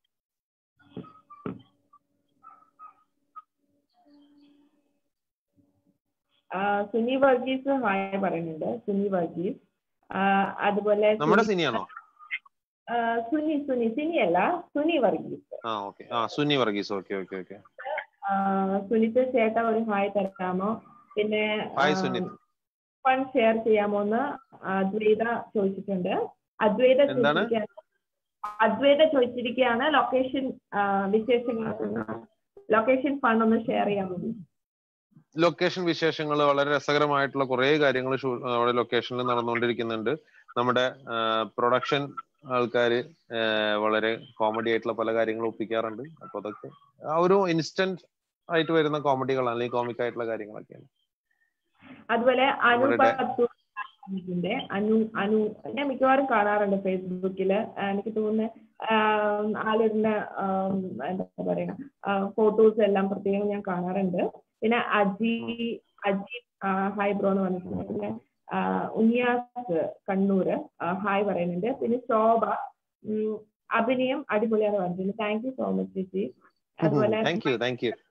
ആ, സുനി വർഗീസ് ഹായ് പറയുന്നുണ്ട് സുനി വർഗീസ് ആ, അതുപോലെ നമ്മുടെ സുനി- സിനിയാണോ ആ, സുനി സുനി സിനി അല്ല സുനി വർഗീസ് ആ ഓക്കെ ആ Suni Varghese okay okay okay ആ, സുനിത്ത് ചേട്ടാ ഒരു ഹായ് തരാമോ പിന്നെ ഹായ് സുനിത് ഫണ്ട് ഷെയർ ചെയ്യാമോ എന്ന് അദ്വൈത ചോദിച്ചിട്ടുണ്ട് അദ്വൈത എന്താണ്? ചോദിച്ചിരിക്കുകയാണ് അദ്വൈത ചോദിച്ചിരിക്കുകയാണ് ലൊക്കേഷൻ വിശേഷങ്ങൾ ലൊക്കേഷൻ ഫണ്ട് ഒന്ന് ഷെയർ ചെയ്യാമോ ലൊക്കേഷൻ വിശേഷങ്ങൾ വളരെ രസകരമായിട്ടുള്ള കുറെ കാര്യങ്ങൾ അവിടെ ലൊക്കേഷനിൽ നടന്നുകൊണ്ടിരിക്കുന്നുണ്ട് നമ്മുടെ പ്രൊഡക്ഷൻ ആൾക്കാര് ഏഹ് വളരെ കോമഡി ആയിട്ടുള്ള പല കാര്യങ്ങളും ഒപ്പിക്കാറുണ്ട് അപ്പൊ അതൊക്കെ ആ ഒരു ഇൻസ്റ്റന്റ് ആയിട്ട് വരുന്ന കോമഡികളാണ് അല്ലെങ്കിൽ കോമിക് ആയിട്ടുള്ള കാര്യങ്ങളൊക്കെയാണ് അതുപോലെ അനു അവരുടെ- പത്തു ണ്ട് അനു അനു ഞാൻ മിക്കവാറും കാണാറുണ്ട് ഫേസ്ബുക്കില് ആ, എനിക്ക് തോന്നുന്നു ആം, ആളിടുന്ന ആം, എന്താ പറയാ ഫോട്ടോസ് എല്ലാം പ്രത്യേകം ഞാൻ കാണാറുണ്ട് പിന്നെ അജി അജി ഹായ് ബ്രോ എന്ന് പറഞ്ഞിട്ടുണ്ട് പിന്നെ ആ, ഉന്യാസ് കണ്ണൂര് ആ, ഹായ് പറയുന്നുണ്ട് പിന്നെ ശോഭ ഉം, അഭിനയം അടിപൊളിയാന്ന് പറഞ്ഞിട്ടുണ്ട് താങ്ക് യു സോ മച്ച് ചേച്ചി അതുപോലെ thank you thank you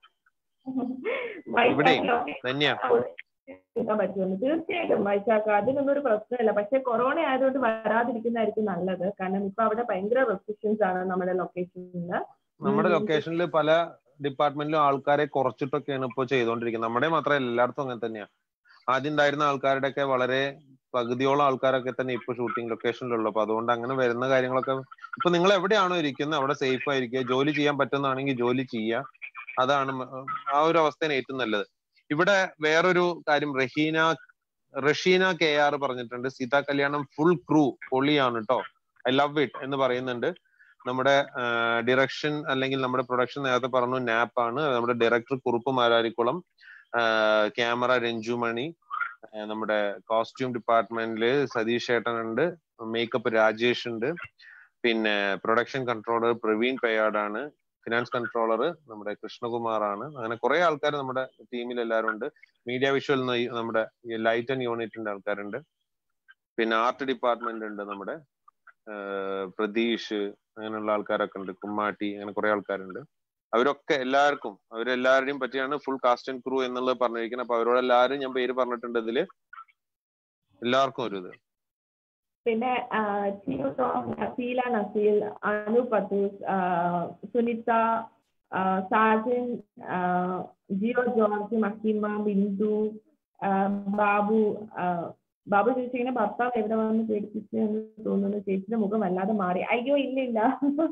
Vaisakh ഇവിടെയും. ധന്യ എടുക്കാൻ പറ്റുമെന്ന് തീർച്ചയായിട്ടും വൈശാഖ അതിനൊന്നും ഒരു പ്രശ്നമില്ല പക്ഷെ കൊറോണ ആയതുകൊണ്ട് വരാതിരിക്കുന്നതായിരിക്കും നല്ലത് കാരണം ഇപ്പൊ അവിടെ ഭയങ്കര റെസ്ട്രിക്ഷൻസ് ആണ് നമ്മുടെ ലൊക്കേഷനിൽ നമ്മുടെ ഉം. ലൊക്കേഷനിൽ പല ഡിപ്പാർട്ട്മെന്റിലും ആൾക്കാരെ കുറച്ചിട്ടൊക്കെയാണ് ഇപ്പോൾ ചെയ്തുകൊണ്ടിരിക്കുന്നത് നമ്മുടെ മാത്രമല്ല എല്ലായിടത്തും അങ്ങനെ തന്നെയാണ് ആദ്യം ഉണ്ടായിരുന്ന ആൾക്കാരുടെയൊക്കെ വളരെ പകുതിയോളം ആൾക്കാരൊക്കെ തന്നെ ഇപ്പൊ ഷൂട്ടിംഗ് ലൊക്കേഷനിലുള്ളൂ അപ്പൊ അതുകൊണ്ട് അങ്ങനെ വരുന്ന കാര്യങ്ങളൊക്കെ ഇപ്പൊ നിങ്ങൾ എവിടെയാണോ ഇരിക്കുന്നത് അവിടെ സേഫ് ആയിരിക്കുക ജോലി ചെയ്യാൻ പറ്റുന്നതാണെങ്കിൽ ജോലി ചെയ്യുക അതാണ് മ- ആ ഒരു അവസ്ഥയാണ് ഏറ്റവും നല്ലത് ഇവിടെ വേറൊരു കാര്യം റഹീന റഷീന കെ ആർ പറഞ്ഞിട്ടുണ്ട് സീതാ കല്യാണം ഫുൾ ക്രൂ പൊളിയാണ് കേട്ടോ ഐ ലവ് ഇറ്റ് എന്ന് പറയുന്നുണ്ട് നമ്മുടെ ഡിറക്ഷൻ അല്ലെങ്കിൽ നമ്മുടെ പ്രൊഡക്ഷൻ നേരത്തെ പറഞ്ഞു നാപ്പ് ആണ് നമ്മുടെ ഡയറക്ടർ കുറുപ്പ് മാരാരിക്കുളം ക്യാമറ രഞ്ജുമണി ആ, നമ്മുടെ കോസ്റ്റ്യൂം ഡിപ്പാർട്ട്മെന്റില് സതീഷ് ഏട്ടൻ ഉണ്ട് മേക്കപ്പ് രാജേഷ് ഉണ്ട് പിന്നെ പ്രൊഡക്ഷൻ കൺട്രോളർ പ്രവീൺ പേയാടാണ് ഫിനാൻസ് കൺട്രോളർ നമ്മുടെ കൃഷ്ണകുമാർ ആണ് അങ്ങനെ കുറെ ആൾക്കാർ നമ്മുടെ ടീമിൽ എല്ലാവരും ഉണ്ട് മീഡിയ വിഷ്വൽ നമ്മുടെ ലൈറ്റ് ആൻഡ് യൂണിറ്റിന്റെ ആൾക്കാരുണ്ട് പിന്നെ ആർട്ട് ഡിപ്പാർട്ട്മെന്റ് ഉണ്ട് നമ്മുടെ ആ, പ്രതീഷ് അങ്ങനെയുള്ള ആൾക്കാരൊക്കെ ഉണ്ട് കുമ്മാട്ടി അങ്ങനെ കുറെ ആൾക്കാരുണ്ട് അവരൊക്കെ എല്ലാവർക്കും അവരെല്ലാവരെയും പറ്റിയാണ് ഫുൾ കാസ്റ്റ് ആൻഡ് ക്രൂ എന്നുള്ളത് പറഞ്ഞിരിക്കുന്നത് അപ്പൊ അവരോട് എല്ലാവരും ഞാൻ പേര് പറഞ്ഞിട്ടുണ്ട് ഇതില് എല്ലാവർക്കും ഒരു ഇത് പിന്നെ ആ, ചിന്നു ടോം, നസീല നസീൽ അനു പത്തൂസ് ആ, സുനിത ആ, സാജൻ ആ, ജിയോ ജോർജ് മഹിമ ബിന്ദു ആ, ബാബു ആ, ബാബു ചേച്ചി ഇങ്ങനെ ഭർത്താവ് എവിടെ വന്ന് പേടിപ്പിച്ചു എന്ന് തോന്നുന്നു ചേച്ചിയുടെ മുഖം വല്ലാതെ മാറി അയ്യോ ഇല്ല ഇല്ല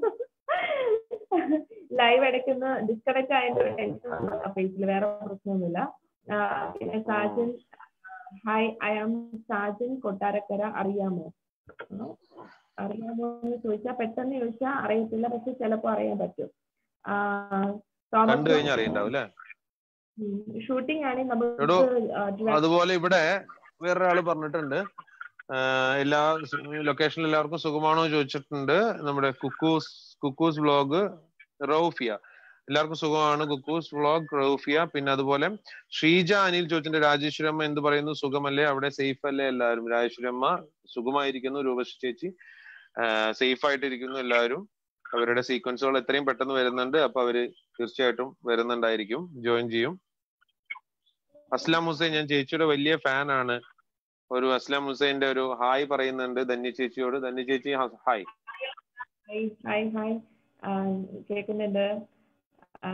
ലൈവ് ഇടയ്ക്കൊന്ന് ഡിസ്കണക്ട് ആയതിന്റെ ഒരു ടെൻഷൻ പേജിൽ വേറെ പ്രശ്നമൊന്നുമില്ല ആ, പിന്നെ Sajan hi I am Sajan Kottarakkara അറിയാമോ ഉം. അറിയാമോ എന്ന് ചോദിച്ചാൽ പെട്ടെന്ന് ചോദിച്ചാൽ അറിയത്തില്ല പക്ഷെ ചിലപ്പോ അറിയാൻ പറ്റും ആ, തോമസ് കണ്ടു കഴിഞ്ഞാൽ അറിയണ്ടാവും അല്ലെ ഷൂട്ടിംഗ് ആണെങ്കിൽ നമുക്ക് എടോ, ആ, ഡ്ര- അതുപോലെ ഇവിടെ വേറൊരാള് പറഞ്ഞിട്ടുണ്ട് ആഹ് എല്ലാ ലൊക്കേഷനിൽ എല്ലാവർക്കും സുഖമാണോ എന്ന് ചോദിച്ചിട്ടുണ്ട് നമ്മുടെ കുക്കൂസ് കുക്കൂസ് വ്ലോഗ് റൌഫിയ എല്ലാവർക്കും സുഖമാണ് കുക്കൂസ് വ്ലോഗ് റൌഫിയ പിന്നെ അതുപോലെ ഷീജ അനിൽ ചോദിച്ചിട്ടുണ്ട് രാജേശ്വരമ്മ എന്ത് പറയുന്നു സുഖമല്ലേ അവിടെ സേഫ് അല്ലേ എല്ലാവരും രാജേശ്വരമ്മ സുഖമായിരിക്കുന്നു രൂപശ്രീ ചേച്ചി സേഫ് ആയിട്ടിരിക്കുന്നു എല്ലാവരും അവരുടെ സീക്വൻസുകൾ എത്രയും പെട്ടെന്ന് വരുന്നുണ്ട് അപ്പൊ അവര് തീർച്ചയായിട്ടും വരുന്നുണ്ടായിരിക്കും ജോയിൻ ചെയ്യും അസ്ലാം ഹുസൈൻ ഞാൻ ചേച്ചിയുടെ വലിയ ഫാൻ ആണ് ഒരു അസ്ലാം ഹുസൈന്റെ ഒരു ഹായ് പറയുന്നുണ്ട് ധന്യ ചേച്ചിയോട് ധന്യ ചേച്ചി ഹ- ഹായ് ഹായ് ഹായ് ഹായ് ആ, കേൾക്കുന്നുണ്ട് ആ.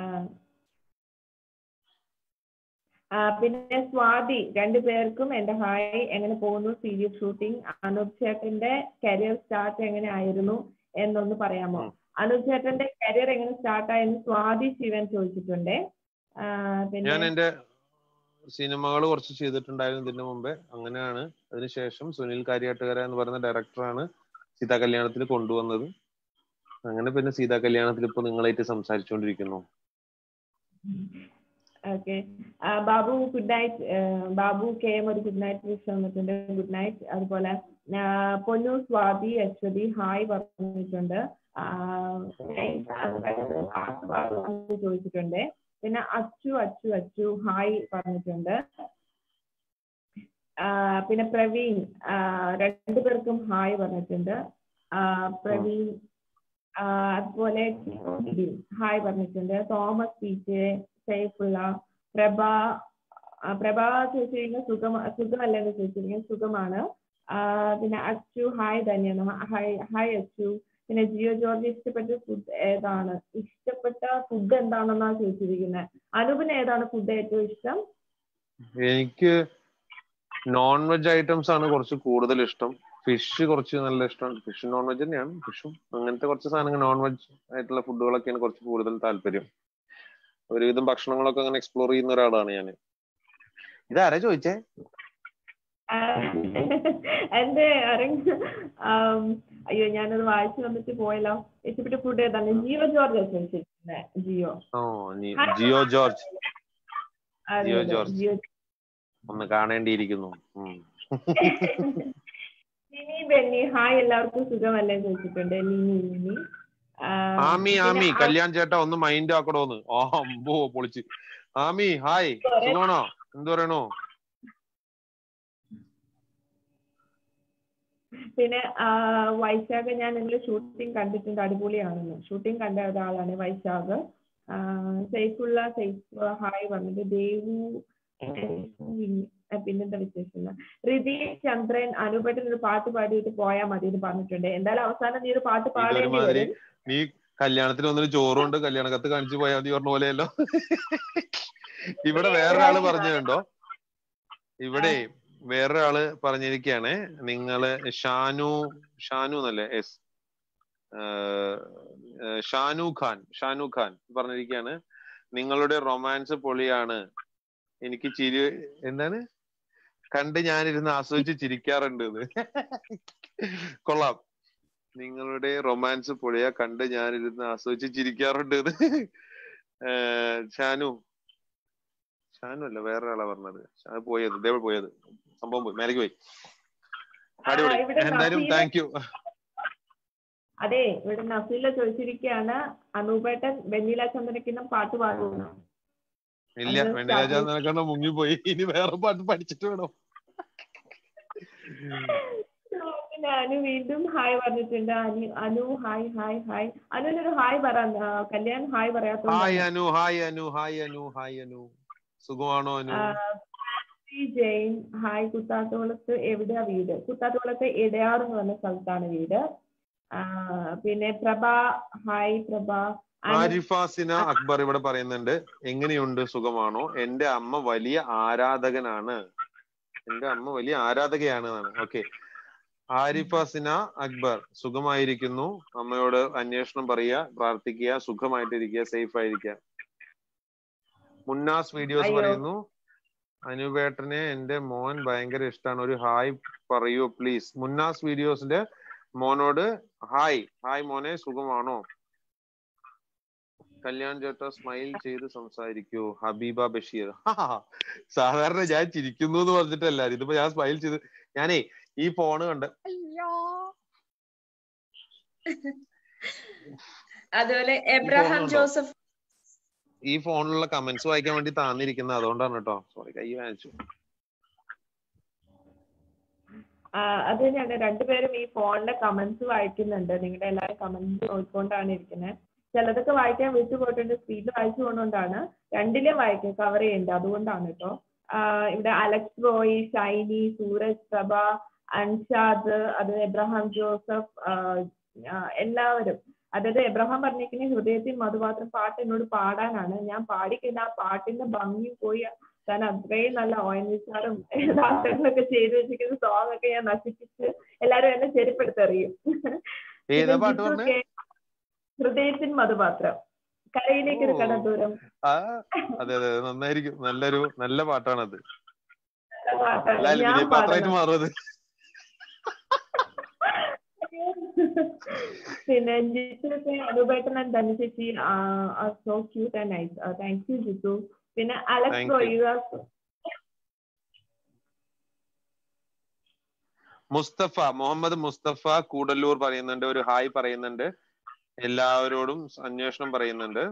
ആ, പിന്നെ സ്വാതി രണ്ടു പേർക്കും എന്റെ ഹായ് എങ്ങനെ പോകുന്നു സീരീസ് ഷൂട്ടിംഗ് അനൂപ് ചേട്ടന്റെ കരിയർ സ്റ്റാർട്ട് എങ്ങനെ ആയിരുന്നു എന്നൊന്ന് പറയാമോ ഉം. അനൂപ് ചേട്ടന്റെ കരിയർ എങ്ങനെ സ്റ്റാർട്ട് ആയെന്ന് സ്വാതി ശിവൻ ചോദിച്ചിട്ടുണ്ട് ആ, ഞാൻ പിന്നെ എന്റെ സിനിമകൾ കുറച്ച് ചെയ്തിട്ടുണ്ടായിരുന്നു ഇതിനു മുമ്പേ അങ്ങനെയാണ് അതിനുശേഷം സുനിൽ കാര്യാട്ടുകര എന്ന് പറയുന്ന ഡയറക്ടറാണ് സീതാ കല്യാണത്തിൽ കൊണ്ടുവന്നത് അങ്ങനെ പിന്നെ സീതാ കല്യാണത്തിൽ ഇപ്പൊ നിങ്ങളായിട്ട് സംസാരിച്ചുകൊണ്ടിരിക്കുന്നു okay Babu good night Babu K M ഒരു ഗുഡ് നൈറ്റ് വിഷ് വന്നിട്ടുണ്ട് ഗുഡ് നൈറ്റ് അതുപോലെ ആ, പൊന്നു സ്വാതി അശ്വതി ഹായ് പറഞ്ഞിട്ടുണ്ട് ആ, അത് ചോദിച്ചിട്ടുണ്ട് പിന്നെ അച്ചു അച്ചു അച്ചു ഹായ് പറഞ്ഞിട്ടുണ്ട് ആ, പിന്നെ പ്രവീൺ ആ, രണ്ടുപേർക്കും ഹായ് പറഞ്ഞിട്ടുണ്ട് ആ, പ്രവീൺ ആ, അതുപോലെ ബിബിൻ ഹായ് പറഞ്ഞിട്ടുണ്ട് Thomas P J Saifulla Prabha ആ, പ്രഭ ചോദിച്ചിരിക്കുന്നത് സുഖം സുഖമല്ലെന്ന് ചോദിച്ചിരിക്കുന്നത് സുഖമാണ് ആ, പിന്നെ Achu hi Dhanya hi hi Achu പിന്നെ ജിയോ ജോർജ് ഇഷ്ടപ്പെട്ട ഫുഡ് ഏതാണ് ഇഷ്ടപ്പെട്ട ഫുഡ് എന്താണെന്നാണ് ചോദിച്ചിരിക്കുന്നത് അനൂപിന് ഏതാണ് ഫുഡ് ഏറ്റവും ഇഷ്ടം എനിക്ക് നോൺ വെജ് ഐറ്റംസ് ആണ് കുറച്ച് കൂടുതൽ ഇഷ്ടം ഫിഷ് കുറച്ച് നല്ല ഇഷ്ടമാണ് ഫിഷ് നോൺ വെജ് തന്നെയാണ് ഫിഷും അങ്ങനത്തെ കുറച്ച് സാധനങ്ങൾ നോൺ വെജ് ആയിട്ടുള്ള ഫുഡുകളൊക്കെയാണ് കുറച്ച് കൂടുതൽ താല്പര്യം ഒരുവിധം ഭക്ഷണങ്ങളൊക്കെ അങ്ങനെ എക്സ്പ്ലോർ ചെയ്യുന്ന ഒരാളാണ് ഞാൻ ഇതാരാ ചോദിച്ചേ ആ, എന്റെ അരങ്ങ് ആം, അയ്യോ ഞാനത് വായിച്ചു വന്നിട്ട് പോയല്ലോ ഇഷ്ടപ്പെട്ട ഫുഡ് ഏതാണ് ജിയോ ജോർജ് ചോദിച്ചിരിക്കുന്നത് ജിയോ ഓ നീ- ജിയോ ജോർജ് അതെ, ജിയോ അതെ, ജോർജ്. ജിയോ ഒന്ന് കാണേണ്ടിയിരിക്കുന്നു ഉം. ലിനി ബെന്നി ഹായ് എല്ലാവർക്കും സുഖമല്ലേ ചോദിച്ചിട്ടുണ്ട് ലിനി ലിനി ആ, ആമി പിന്നെ ആമി ആ- കല്യാൺ ചേട്ടാ ഒന്ന് മൈൻഡ് ആക്കണോന്ന് ആ അമ്പോ പൊളിച്ച് ആമി ഹായ് സുഖമാണോ എന്ത് പറയണു പിന്നെ ആ, വൈശാഖ് ഞാൻ ഇന്നലെ ഷൂട്ടിംഗ് കണ്ടിട്ടുണ്ട് അടിപൊളിയാണെന്ന് ഷൂട്ടിംഗ് കണ്ട ഒരാളാണ് വൈശാഖ് ആ, സൈഫുള്ള സൈഫ് ഹായ് പറഞ്ഞത് ദേവു ആ, പിന്നെന്താ വിശേഷം റിതി ചന്ദ്രൻ അനുപേട്ടൻ ഒരു പാട്ട് പാടിയിട്ട് പോയാൽ മതി എന്ന് പറഞ്ഞിട്ടുണ്ട് എന്തായാലും അവസാനം നീ ഒരു പാട്ട് പാടേണ്ടി ഇതൊരുമാതിരി വരും നീ കല്യാണത്തിന് വന്നൊരു ചോറുണ്ട് കല്യാണ കത്ത് കാണിച്ചു പോയാൽ മതി പറഞ്ഞ പോലെയല്ലോ ഇവിടെ വേറൊരാള് പറഞ്ഞുണ്ടോ ഇവിടെ വേറൊരാള് പറഞ്ഞിരിക്കുകയാണ് നിങ്ങള് ഷാനു ഷാനു എന്നല്ലേ എസ് ഷാനു ഖാൻ ഷാനു ഖാൻ പറഞ്ഞിരിക്കുകയാണ് നിങ്ങളുടെ റൊമാൻസ് പൊളിയാണ് എനിക്ക് ചിരി എന്താണ് കണ്ട് ഞാനിരുന്ന് ആസ്വദിച്ച് ചിരിക്കാറുണ്ട് എന്ന് കൊള്ളാം നിങ്ങളുടെ റൊമാൻസ് പൊളിയ കണ്ട് ഞാനിരുന്ന് ആസ്വദിച്ച് ചിരിക്കാറുണ്ട് എന്ന് ഏഹ് ഷാനു ഷാനു അല്ല വേറെ ആളാ പറഞ്ഞത് ഷാനു പോയത് ഇതേ പോയത് സംഭവം പോയി മേലേക്ക് പോയി അടിപൊളി ഇവിടെ എന്തായാലും നഫീല- താങ്ക് യു അതെ ഇവിടെ നഫീല ചോദിച്ചിരിക്കുകയാണ് അനൂപേട്ടൻ വെണ്ണില ചന്ദ്രക്കിന്നും പാട്ട് പാടുന്നു ഇല്ല അത് വെണ്ണിരാജ start നിനക്കണ്ട മുങ്ങിപ്പോയി ഇനി വേറെ പാട്ട് പഠിച്ചിട്ട് വേണം പിന്നെ അനു വീണ്ടും ഹായ് പറഞ്ഞിട്ടുണ്ട് Anu Anu hi hi hi അനുവിനൊരു ഹായ് പറ ആ, കല്യാൺ ഹായ് ഹായ് പറയാത്ത Anu hi Anu hi Anu hi Anu സുഖമാണോ അനു ജെയിൻ ഹായ് കുത്താത്തോളത്ത് എവിടെയാ വീട് കുത്താത്തോളത്ത് ഇടയാർ എന്ന് പറഞ്ഞ സ്ഥലത്താണ് വീട് ആ, പിന്നെ പ്രഭ ഹായ് പ്രഭ അനു- ആരിഫാസിന അക്ബർ ഇവിടെ പറയുന്നുണ്ട് എങ്ങനെയുണ്ട് സുഖമാണോ എന്റെ അമ്മ വലിയ ആരാധകനാണ് എന്റെ അമ്മ വലിയ ആരാധകയാണ് എന്നാണ് ഓക്കെ ആരിഫാസിന അക്ബർ സുഖമായിരിക്കുന്നു അമ്മയോട് അന്വേഷണം പറയുക പ്രാർത്ഥിക്കുക സുഖമായിട്ടിരിക്കുക സേഫ് ആയിരിക്കുക മുന്നാസ് വീഡിയോസ് അയ്യോ. പറയുന്നു അനുപേട്ടനെ എന്റെ മോൻ ഭയങ്കര ഇഷ്ടമാണ് ഒരു ഹായ് പറയൂ പ്ലീസ് മുന്നാസ് വീഡിയോസിന്റെ മോനോട് ഹായ് ഹായ് മോനെ സുഖമാണോ കല്യാൺ ചേട്ട സ്മൈൽ ചെയ്ത് സംസാരിക്കൂ ഹബീബ ബഷീർ സാധാരണ ഞാൻ ചിരിക്കുന്നു എന്ന് പറഞ്ഞിട്ടല്ല ഇതിപ്പോ ഞാൻ സ്മൈൽ ചെയ്ത് ഞാനേ ഈ ഫോണ് കണ്ട് അതുപോലെ എബ്രഹാം ഫോണുണ്ടോ? ജോസഫ് ഈ ഫോണിലുള്ള കമന്റ്സ് വായിക്കാൻ വേണ്ടി താന്നിരിക്കുന്നത് അതുകൊണ്ടാണ് കേട്ടോ സോറി കൈ വാങ്ങിച്ചു ആ, അത് തന്നെയാണ് രണ്ടുപേരും ഈ ഫോണിലെ കമന്റ്സ് വായിക്കുന്നുണ്ട് നിങ്ങളുടെ എല്ലാവരും കമന്റ്സ് നോക്കിക്കൊണ്ടാണ് ഇരിക്കുന്നത് ചിലതൊക്കെ വായിക്കാൻ വിട്ടുപോയിട്ടുണ്ട് സ്പീഡിൽ വായിച്ചു പോകുന്നതുകൊണ്ടാണ് രണ്ടിലും വായിക്കും കവർ ചെയ്യുന്നുണ്ട് അതുകൊണ്ടാണ് കേട്ടോ ആ, ഇവിടെ അലക്സ് റോയ് ഷൈനി സൂരജ് പ്രഭ അൻഷാദ് അത് എബ്രഹാം ജോസഫ് ആ, ആ, എല്ലാവരും അതായത് എബ്രഹാം പറഞ്ഞിരിക്കുന്ന ഹൃദയത്തിൽ മധുപാത്രം പാട്ട് എന്നോട് പാടാനാണ് ഞാൻ പാടിക്കുന്ന ആ പാട്ടിന്റെ ഭംഗി പോയി കാരണം അത്രയും നല്ല ഓയനിച്ചാറും ദാസങ്ങളൊക്കെ ചെയ്തു വെച്ചിരിക്കുന്ന സോങ് ഒക്കെ ഞാൻ നശിപ്പിച്ച് എല്ലാരും എന്നെ ചെരുപ്പെടുത്തെറിയും ഏതാ പിന്നെ പാട്ട് ജിത്തു പറഞ്ഞേ കെ, ഹൃദയത്തിൻ മധുപാത്രം കരയിലേക്ക് ഒരു ഓ. കടദൂരം ആ അതെ അതെ നന്നായിരിക്കും നല്ലൊരു നല്ല പാട്ടാണത് പാട്ടാണ്. അല്ല ഞാൻ അലുമിനിയം പാത്രമായിട്ട് പാടുന്നത്. മാറുന്നത് പിന്നെ ജിത്തുക്കെ അനുപേട്ടൻ ആൻഡ് ധനുചേച്ചി so cute and nice thank you Jithu പിന്നെ അലക്സ് Thank you. റോയിവാസ് മുസ്തഫ മുഹമ്മദ് മുസ്തഫ കൂടല്ലൂർ പറയുന്നുണ്ട് ഒരു ഹായ് പറയുന്നുണ്ട് എല്ലാവരോടും അന്വേഷണം പറയുന്നുണ്ട്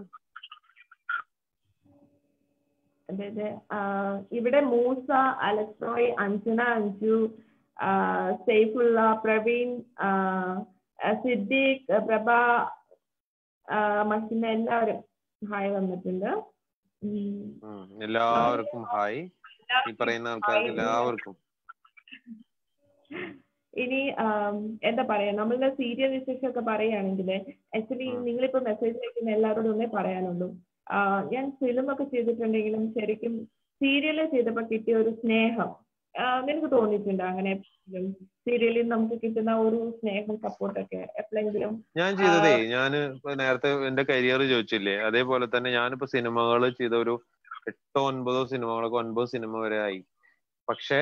അതായത് ആഹ് ഇവിടെ മൂസ അലക്സ് റോയ് അഞ്ജന അഞ്ജു ആഹ് സൈഫുള്ള പ്രവീൺ ആഹ് സിദ്ദീഖ് പ്രഭ ആഹ് മഹിമ എല്ലാവരും ഹായ് വന്നിട്ടുണ്ട് ഉം. ഉം. എല്ലാവർക്കും ഹായ് ഈ പറയുന്ന ആൾക്കാർക്ക് എല്ലാവർക്കും ഇനി ആം, എന്താ പറയാ നമ്മളുടെ സീരിയൽ വിശേഷമൊക്കെ പറയുകയാണെങ്കിൽ ആക്ച്വലി ഉം. നിങ്ങളിപ്പോ മെസ്സേജ് അയക്കുന്ന എല്ലാവരോടും ഒന്നേ പറയാനുള്ളൂ ആ, ഞാൻ ഫിലിം ഒക്കെ ചെയ്തിട്ടുണ്ടെങ്കിലും ശരിക്കും സീരിയൽ ചെയ്തപ്പോ കിട്ടിയ ഒരു സ്നേഹം ആ, നിനക്ക് തോന്നിയിട്ടുണ്ടോ അങ്ങനെ സീരിയലിൽ നമുക്ക് കിട്ടുന്ന ഒരു സ്നേഹം സപ്പോർട്ടൊക്കെ എപ്പോഴെങ്കിലും ഞാൻ ചെയ്തതേ ഞാൻ നേരത്തെ എന്റെ കരിയർ ചോദിച്ചില്ലേ അതേപോലെ തന്നെ ഞാനിപ്പോ സിനിമകൾ ചെയ്ത ഒരു എട്ടോ ഒൻപതോ സിനിമകളൊക്കെ ഒൻപത് സിനിമ വരെ ആയി പക്ഷെ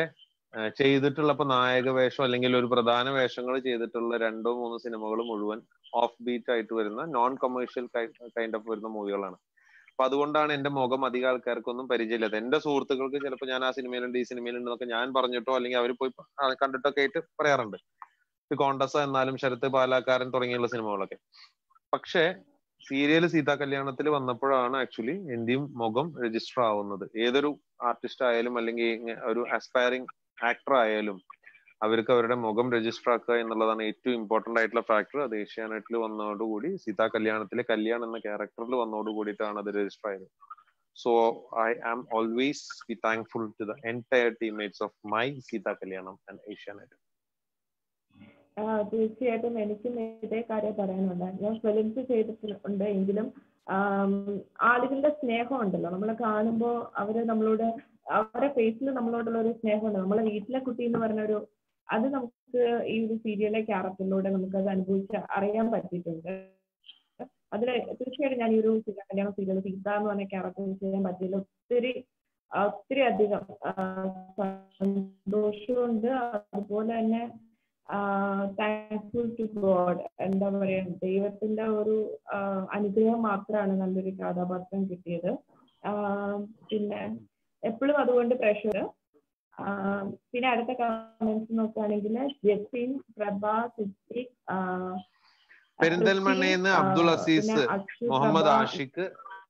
ആ, ചെയ്തിട്ടുള്ള ഇപ്പൊ നായക വേഷം അല്ലെങ്കിൽ ഒരു പ്രധാന വേഷങ്ങൾ ചെയ്തിട്ടുള്ള രണ്ടോ മൂന്നോ സിനിമകൾ മുഴുവൻ ഓഫ് ബീറ്റ് ആയിട്ട് വരുന്ന നോൺ കൊമേഴ്ഷ്യൽ കൈൻഡ് ഓഫ് വരുന്ന മൂവികളാണ് അപ്പൊ അതുകൊണ്ടാണ് എന്റെ മുഖം അധികം ആൾക്കാർക്കൊന്നും പരിചയമില്ലാത്ത എന്റെ സുഹൃത്തുക്കൾക്ക് ചിലപ്പോൾ ഞാൻ ആ സിനിമയിലുണ്ട് ഈ സിനിമയിലുണ്ട് എന്നൊക്കെ ഞാൻ പറഞ്ഞിട്ടോ അല്ലെങ്കിൽ അവർ പോയി ആ, കണ്ടിട്ടൊക്കെ ആയിട്ട് പറയാറുണ്ട് ഈ കോണ്ടസ എന്നാലും ശരത്ത് പാലാക്കാരൻ തുടങ്ങിയുള്ള സിനിമകളൊക്കെ പക്ഷേ സീരിയൽ സീതാ കല്യാണത്തിൽ വന്നപ്പോഴാണ് ആക്ച്വലി എന്റെയും മുഖം രജിസ്റ്റർ ആവുന്നത് ഏതൊരു ആർട്ടിസ്റ്റ് ആയാലും അല്ലെങ്കിൽ ഇങ്ങ- ഒരു ആസ്പയറിംഗ് ആക്ടർ ആയാലും അവർക്ക് അവരുടെ മുഖം രജിസ്റ്റർ ആക്കുക എന്നുള്ളതാണ് ഏറ്റവും ഇമ്പോർട്ടന്റ് ആയിട്ടുള്ള ഫാക്ടർ അത് ഏഷ്യാനെറ്റിൽ വന്നതോടുകൂടി സീതാ കല്യാണത്തിലെ കല്യാൺ എന്ന ക്യാരക്ടറിൽ വന്നതോട് കൂടിയിട്ടാണ് അത് രജിസ്റ്റർ ആയത് so I am always be thankful to the entire teammates of my Seetha Kalyanam and Asianet ആ, തീർച്ചയായിട്ടും എനിക്കും ഇതേ കാര്യം പറയാനുണ്ട് ഞാൻ ഫിലിംസ് ചെയ്തിട്ടുണ്ട് എങ്കിലും ആം, ആളുകളുടെ സ്നേഹം ഉണ്ടല്ലോ നമ്മളെ കാണുമ്പോൾ അവര് നമ്മളോട് അവരുടെ ഫേസിൽ നമ്മളോടുള്ള ഒരു സ്നേഹമുണ്ട് നമ്മളെ വീട്ടിലെ കുട്ടി എന്ന് പറഞ്ഞ ഒരു അത് നമുക്ക് ഈ ഒരു സീരിയലിലെ ക്യാരക്ടറിലൂടെ നമുക്ക് അത് അനുഭവിച്ച് അറിയാൻ പറ്റിയിട്ടുണ്ട് അതിൽ തീർച്ചയായിട്ടും ഞാൻ ഈ ഒരു സീത കല്യാണ സീരിയൽ സീത എന്ന് പറഞ്ഞ ക്യാരക്ടർ ചെയ്യാൻ പറ്റിയതിൽ ഒത്തിരി ആ, ഒത്തിരി അധികം ആ, സന്തോഷമുണ്ട് അതുപോലെ തന്നെ താങ്ക്ഫുൾ ടു ഗോഡ് എന്താ പറയാ ദൈവത്തിന്റെ ഒരു ആ, അനുഗ്രഹം മാത്രമാണ് നല്ലൊരു കഥാപാത്രം കിട്ടിയത് ആ, പിന്നെ എപ്പോഴും അതുകൊണ്ട് പ്രഷർ പിന്നെ അടുത്ത കമന്റ്സ് നോക്കുകയാണെങ്കിൽ ജെസിൻ പ്രഭ സിദ്ദിഖ് ആ, പെരിന്തൽമണ്ണയിൽ നിന്ന് ആ, അബ്ദുൾ അസീസ് പിന്നെ അക്ഷു മുഹമ്മദ് പ്രഭ, ആഷിഖ്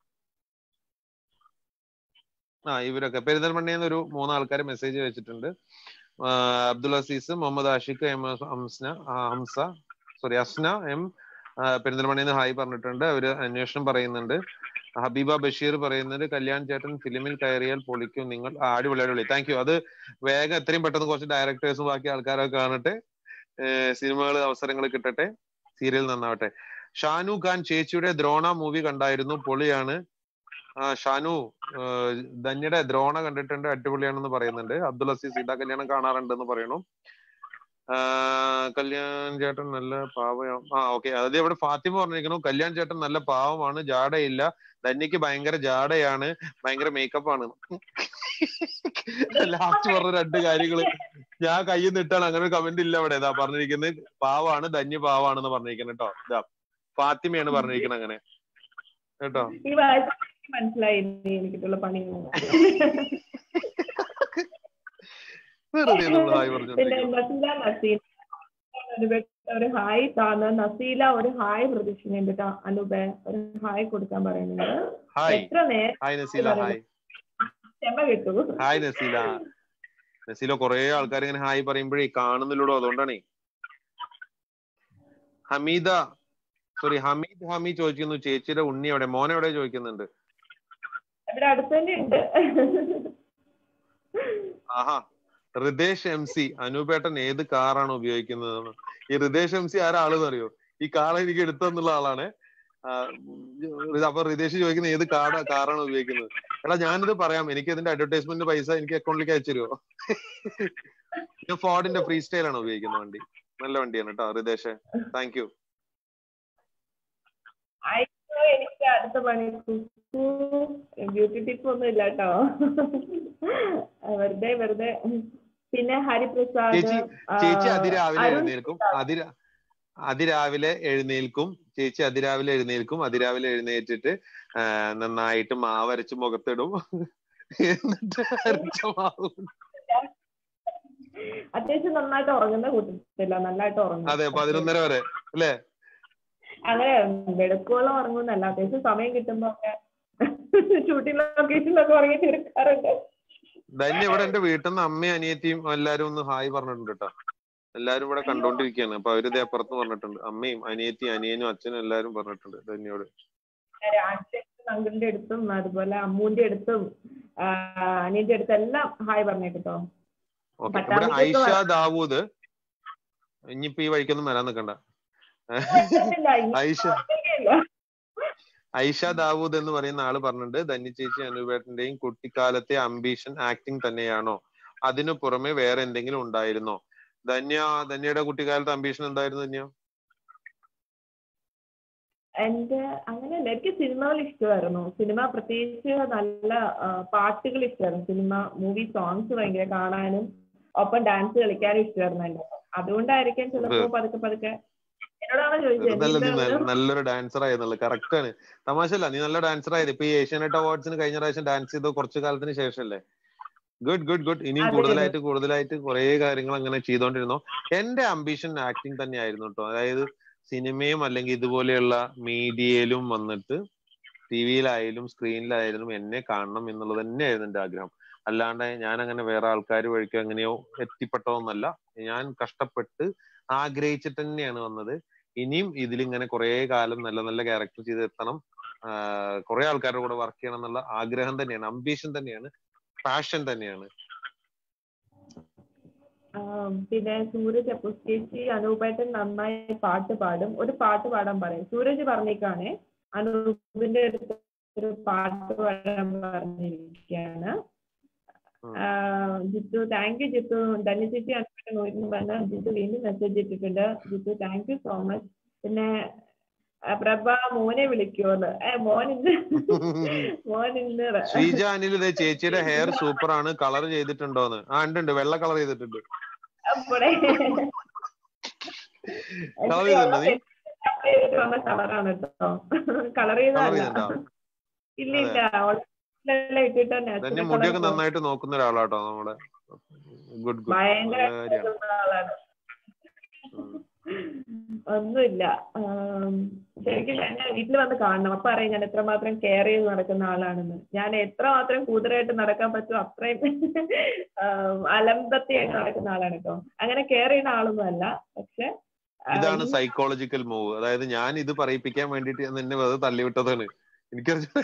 ആ ഇവരൊക്കെ പെരിന്തൽമണ്ണയിൽ നിന്ന് ഒരു മൂന്ന് ആൾക്കാർ മെസ്സേജ് വെച്ചിട്ടുണ്ട് ആ, അബ്ദുൾ അസീസ് മുഹമ്മദ് ആഷിഖ് എം എസ് ഹംസ്ന ആ, ഹംസ സോറി അസ്ന എം ആ, പെരിന്തൽമണ്ണയിൽ നിന്ന് ഹായ് പറഞ്ഞിട്ടുണ്ട് അവര് അന്വേഷണം പറയുന്നുണ്ട് ഹബീബ ബഷീർ പറയുന്നത് കല്യാൺ ചേട്ടൻ ഫിലിമിൽ കയറിയാൽ പൊളിക്കും നിങ്ങൾ ആ, അടിപൊളി അടിപൊളി താങ്ക് യു അത് വേഗം എത്രയും പെട്ടെന്ന് കുറച്ച് ഡയറക്ടേഴ്സും ബാക്കി ആൾക്കാരൊക്കെ കാണട്ടെ സിനിമകൾ അവസരങ്ങൾ കിട്ടട്ടെ സീരിയൽ നന്നാവട്ടെ ഷാനു ഖാൻ ചേച്ചിയുടെ ദ്രോണ മൂവി കണ്ടായിരുന്നു പൊളിയാണ് ആ ഷാനു ആ, ധന്യയുടെ ദ്രോണ കണ്ടിട്ടുണ്ട് അടിപൊളിയാണെന്ന് പറയുന്നുണ്ട് അബ്ദുൾ അസീസ് സീതാ കല്യാണം കാണാറുണ്ട് എന്ന് പറയണു ആ, കല്യാൺ ചേട്ടൻ നല്ല പാവം ആ ഓക്കെ അത് ഇവിടെ ഫാത്തിമ പറഞ്ഞിരിക്കുന്നു കല്യാൺ ചേട്ടൻ നല്ല പാവമാണ് ജാടയില്ല ധന്യക്ക് ഭയങ്കര ജാടയാണ് ഭയങ്കര മേക്കപ്പ് ആണ് ലാസ്റ്റ് പറഞ്ഞ രണ്ട് കാര്യങ്ങള് ഞാൻ കയ്യിൽ നിട്ടാണ് അങ്ങനെ ഒരു കമന്റ് ഇല്ല ഇവിടെ ഇതാ പറഞ്ഞിരിക്കുന്നത് പാവാണ് ധന്യ പാവാണെന്ന് പറഞ്ഞിരിക്കുന്നത് കേട്ടോ ഇതാ ഫാത്തിമയാണ് പറഞ്ഞിരിക്കുന്നത് അങ്ങനെ കേട്ടോ ഈ വായിച്ച മനസ്സിലായി ഇനി എനിക്കിട്ടുള്ള പണി വെറുതെ നമ്മൾ ഹായ് പിന്നെ പറഞ്ഞോണ്ടിരിക്കുന്നു നസീല നസീല അനുപേ ഒരു ഹായ് താന്ന് നസീല ഒരു ഹായ് പ്രതീക്ഷിക്കുന്നുണ്ട് കേട്ടോ അനുപേ ഒരു ഹായ് കൊടുക്കാൻ പറയുന്നുണ്ട് ഹായ് എത്ര നേരം ഹായ് നസീല ഹായ് ക്ഷമ കിട്ടൂ ഹായ് നസീല നസീല കൊറേ ആൾക്കാർ ഇങ്ങനെ ഹായ് പറയുമ്പോഴേ കാണുന്നില്ലടോ അതുകൊണ്ടാണേ ഹമീദ സോറി ഹമീദ് ഹമി ചോദിക്കുന്നു ചേച്ചിയുടെ ഉണ്ണി എവിടെ മോൻ എവിടെ ചോദിക്കുന്നുണ്ട് ഇവിടെ അടുത്ത് തന്നെ ഉണ്ട് ആഹാ ഹൃദേശ് എം സി അനൂപേട്ടൻ ഏത് കാറാണ് ഉപയോഗിക്കുന്നതെന്ന് ഈ ഹൃദേശ് എം സി ആരാളെന്ന് അറിയോ ഈ കാർ എനിക്ക് എടുത്തെന്നുള്ള ആളാണ് ആ, ഉം, അപ്പൊ ഹൃദേശ് ചോദിക്കുന്നത് ഏത് കാർ കാറാണ് ഉപയോഗിക്കുന്നത് എടാ ഞാനിത് പറയാം എനിക്ക് ഇതിന്റെ അഡ്വർടൈസ്മെന്റ് പൈസ എനിക്ക് അക്കൗണ്ടിലേക്ക് അയച്ചു തരുമോ ഞാൻ ഫോർഡിന്റെ ഫ്രീ സ്റ്റൈൽ ആണ് ഉപയോഗിക്കുന്ന വണ്ടി നല്ല വണ്ടിയാണ് കേട്ടോ ഹൃദേശ് താങ്ക് യു അയ്യോ എനിക്ക് അടുത്ത പണി കുക്കു ബ്യൂട്ടി ടിപ്പ് ഒന്നും ഇല്ല കേട്ടോ വെറുതെ വെറുതെ പിന്നെ ഹരിപ്രസാദ് ചേച്ചി ആ, ചേച്ചി അതിരാവിലെ അരുൺ എഴുന്നേൽക്കും അതിര അതിരാവിലെ എഴുന്നേൽക്കും ചേച്ചി അതിരാവിലെ എഴുന്നേൽക്കും അതിരാവിലെ എഴുന്നേറ്റിട്ട് ആ, നന്നായിട്ട് മാവ് അരച്ച് മുഖത്തിടും എന്നിട്ട് അരച്ച മാവ് കൊണ്ട് അത്യാവശ്യം നന്നായിട്ട് ഉറങ്ങുന്ന കൂട്ടത്തില്ല നന്നായിട്ട് ഉറങ്ങും അതെ പതിനൊന്നര വരെ അല്ലേ അങ്ങനെ വെളുക്കോളം ഉറങ്ങുന്നല്ല അത്യാവശ്യം സമയം കിട്ടുമ്പോ ഒക്കെ ഷൂട്ടിംഗ് ലൊക്കേഷനിലൊക്കെ ഉറങ്ങി തീർക്കാറുണ്ട് ധന്യ ഇവിടെ എന്റെ വീട്ടിൽ നിന്ന് അമ്മയും അനിയത്തിയും എല്ലാരും ഒന്ന് ഹായ് പറഞ്ഞിട്ടുണ്ട് കേട്ടോ എല്ലാരും ഇവിടെ കണ്ടോണ്ടിരിക്കുകയാണ് അപ്പൊ അവര് ഇതേ അപ്പുറത്ത് പറഞ്ഞിട്ടുണ്ട് അമ്മയും അനിയത്തിയും അനിയനും അച്ഛനും എല്ലാരും പറഞ്ഞിട്ടുണ്ട് ധന്യോട് അങ്കിളിന്റെ അടുത്തും അതുപോലെ അമ്മൂന്റെ അടുത്തും ആ, അനിയന്റെ അടുത്തും എല്ലാം ഹായ് പറഞ്ഞേട്ടോ ഓക്കെ ഇവിടെ പട്ടാമ്പിക്കൊക്കെ ഐഷ വ- ദാവൂദ് ഇനിയിപ്പോ ഈ വഴിക്കൊന്നും വരാൻ നിൽക്കണ്ട ഐഷ ഐഷ ദാവൂദ് എന്ന് പറയുന്ന ആള് പറഞ്ഞിട്ടുണ്ട് ധന്യ ചേച്ചി അനുപേട്ടന്റെയും കുട്ടിക്കാലത്തെ അംബീഷൻ ആക്ടിങ് തന്നെയാണോ അതിനു പുറമെ വേറെ എന്തെങ്കിലും ഉണ്ടായിരുന്നോ ധന്യ ധന്യയുടെ കുട്ടിക്കാലത്തെ അംബീഷൻ എന്തായിരുന്നു ധന്യ എന്റെ അങ്ങനെയല്ല എനിക്ക് സിനിമകൾ ഇഷ്ടമായിരുന്നു സിനിമ പ്രത്യേകിച്ച് നല്ല ആ, പാട്ടുകൾ ഇഷ്ടമായിരുന്നു സിനിമ മൂവി സോങ്സ് ഭയങ്കര കാണാനും ഒപ്പം ഡാൻസ് കളിക്കാനും ഇഷ്ടമായിരുന്നു എന്റെ അതുകൊണ്ടായിരിക്കും ചിലപ്പോ പതുക്കെ പതുക്കെ എന്നോടാണോ ചോദിച്ചത് വെറുതല്ല നീ നീ നല്ല- നല്ലൊരു ഡാൻസർ ആയിരുന്നുള്ളത് കറക്റ്റ് ആണ് തമാശല്ല നീ നല്ല ഡാൻസർ ആയത് ഇപ്പൊ ഈ ഏഷ്യാനെറ്റ് അവാർഡ്സിന് കഴിഞ്ഞ പ്രാവശ്യം ഡാൻസ് ചെയ്ത് കുറച്ചു കാലത്തിന് ശേഷമല്ലേ ഗുഡ് ഗുഡ് ഗുഡ് ഇനിയും അതെ, അതെ. കൂടുതലായിട്ട് കൂടുതലായിട്ട് കുറെ കാര്യങ്ങൾ അങ്ങനെ ചെയ്തോണ്ടിരുന്നു എന്റെ അംബിഷൻ ആക്ടിങ് തന്നെയായിരുന്നു കേട്ടോ അതായത് സിനിമയും അല്ലെങ്കിൽ ഇതുപോലെയുള്ള മീഡിയയിലും വന്നിട്ട് ടി വിയിലായാലും സ്ക്രീനിലായാലും എന്നെ കാണണം എന്നുള്ളത് തന്നെയായിരുന്നു എന്റെ ആഗ്രഹം അല്ലാണ്ട് ഞാൻ അങ്ങനെ വേറെ ആൾക്കാർ വഴിക്ക് എങ്ങനെയോ എത്തിപ്പെട്ടതൊന്നല്ല ഞാൻ കഷ്ടപ്പെട്ട് ആഗ്രഹിച്ചിട്ട് തന്നെയാണ് വന്നത് ഇനിയും ഇതിലിങ്ങനെ കുറെ കാലം നല്ല നല്ല ക്യാരക്ടർ ചെയ്ത് എത്തണം കുറെ ആൾക്കാരുടെ കൂടെ വർക്ക് ചെയ്യണം എന്നുള്ള ആഗ്രഹം തന്നെയാണ് അംബീഷൻ തന്നെയാണ് പാഷൻ തന്നെയാണ് ആം, പിന്നെ സൂരജ് അപ്പൊ ചേച്ചി അനൂപേട്ടൻ നന്നായി പാട്ട് പാടും ഒരു പാട്ട് പാടാൻ പറയും സൂരജ് പറഞ്ഞേക്കാണ് അനൂപിന്റെ അടുത്ത് ഒരു പാട്ട് പാടാൻ പറഞ്ഞിരിക്കുകയാണ് ഉം. ആ, ജിത്തു താങ്ക് യു ജിത്തു ധന്യ ചേച്ചി അനൂപേട്ടൻ നോയിരുന്നു പറഞ്ഞ ജിത്തു വീണ്ടും മെസ്സേജ് ഇട്ടിട്ടുണ്ട് Jithu thank you so much പിന്നെ ആ, പ്രഭ മോനെ വിളിക്കുമോന്ന് ഏ മോൻ ഇന്ന് മോൻ ഇന്ന് റ- ശ്രീജ അനിൽ ഇതേ ചേച്ചിയുടെ ഹെയർ സൂപ്പർ ആണ് കളർ ചെയ്തിട്ടുണ്ടോന്ന് ആ ഉണ്ട് ഉണ്ട് വെള്ള കളർ ചെയ്തിട്ടുണ്ട് അപ്പോഴേ കളർ ചെയ്തിട്ടുണ്ടോ നീ വന്ന കളറാണ് കേട്ടോ കളർ കളർ ചെയ്തതല്ല ചെയ്തിട്ടുണ്ടോ ഇല്ല ഇല്ല ഓൾറെഡി ഇട്ടിട്ട് തന്നെ natural മുടിയൊക്കെ colour നന്നായിട്ട് നോക്കുന്ന ഒരാളാട്ടോ നമ്മുടെ ഗുഡ് ഗുഡ് ഭയങ്കര നല്ല കാര്യമാണ് ഇടുന്ന ആളാണ് ഉം. ഒന്നുമില്ല ആം, ശരിക്കും ഞാൻ വീട്ടിൽ വന്ന് കാണണം അപ്പൊ അറിയാം ഞാൻ എത്രമാത്രം കെയർ ചെയ്ത് നടക്കുന്ന ആളാണെന്ന് ഞാൻ എത്രമാത്രം കൂതറായിട്ട് നടക്കാൻ പറ്റും അത്രയും ആം, അലമ്പത്തിയായിട്ട് നടക്കുന്ന ആളാണ് കേട്ടോ അങ്ങനെ കെയർ ചെയ്യുന്ന ആളൊന്നും അല്ല പക്ഷെ ആ, ഇതാണ് ഈ- സൈക്കോളജിക്കൽ മൂവ് അതായത് ഞാൻ ഇത് പറയിപ്പിക്കാൻ വേണ്ടിട്ട് നിന്നെ വെറുതെ തള്ളിവിട്ടതാണ് എനിക്കറിയാം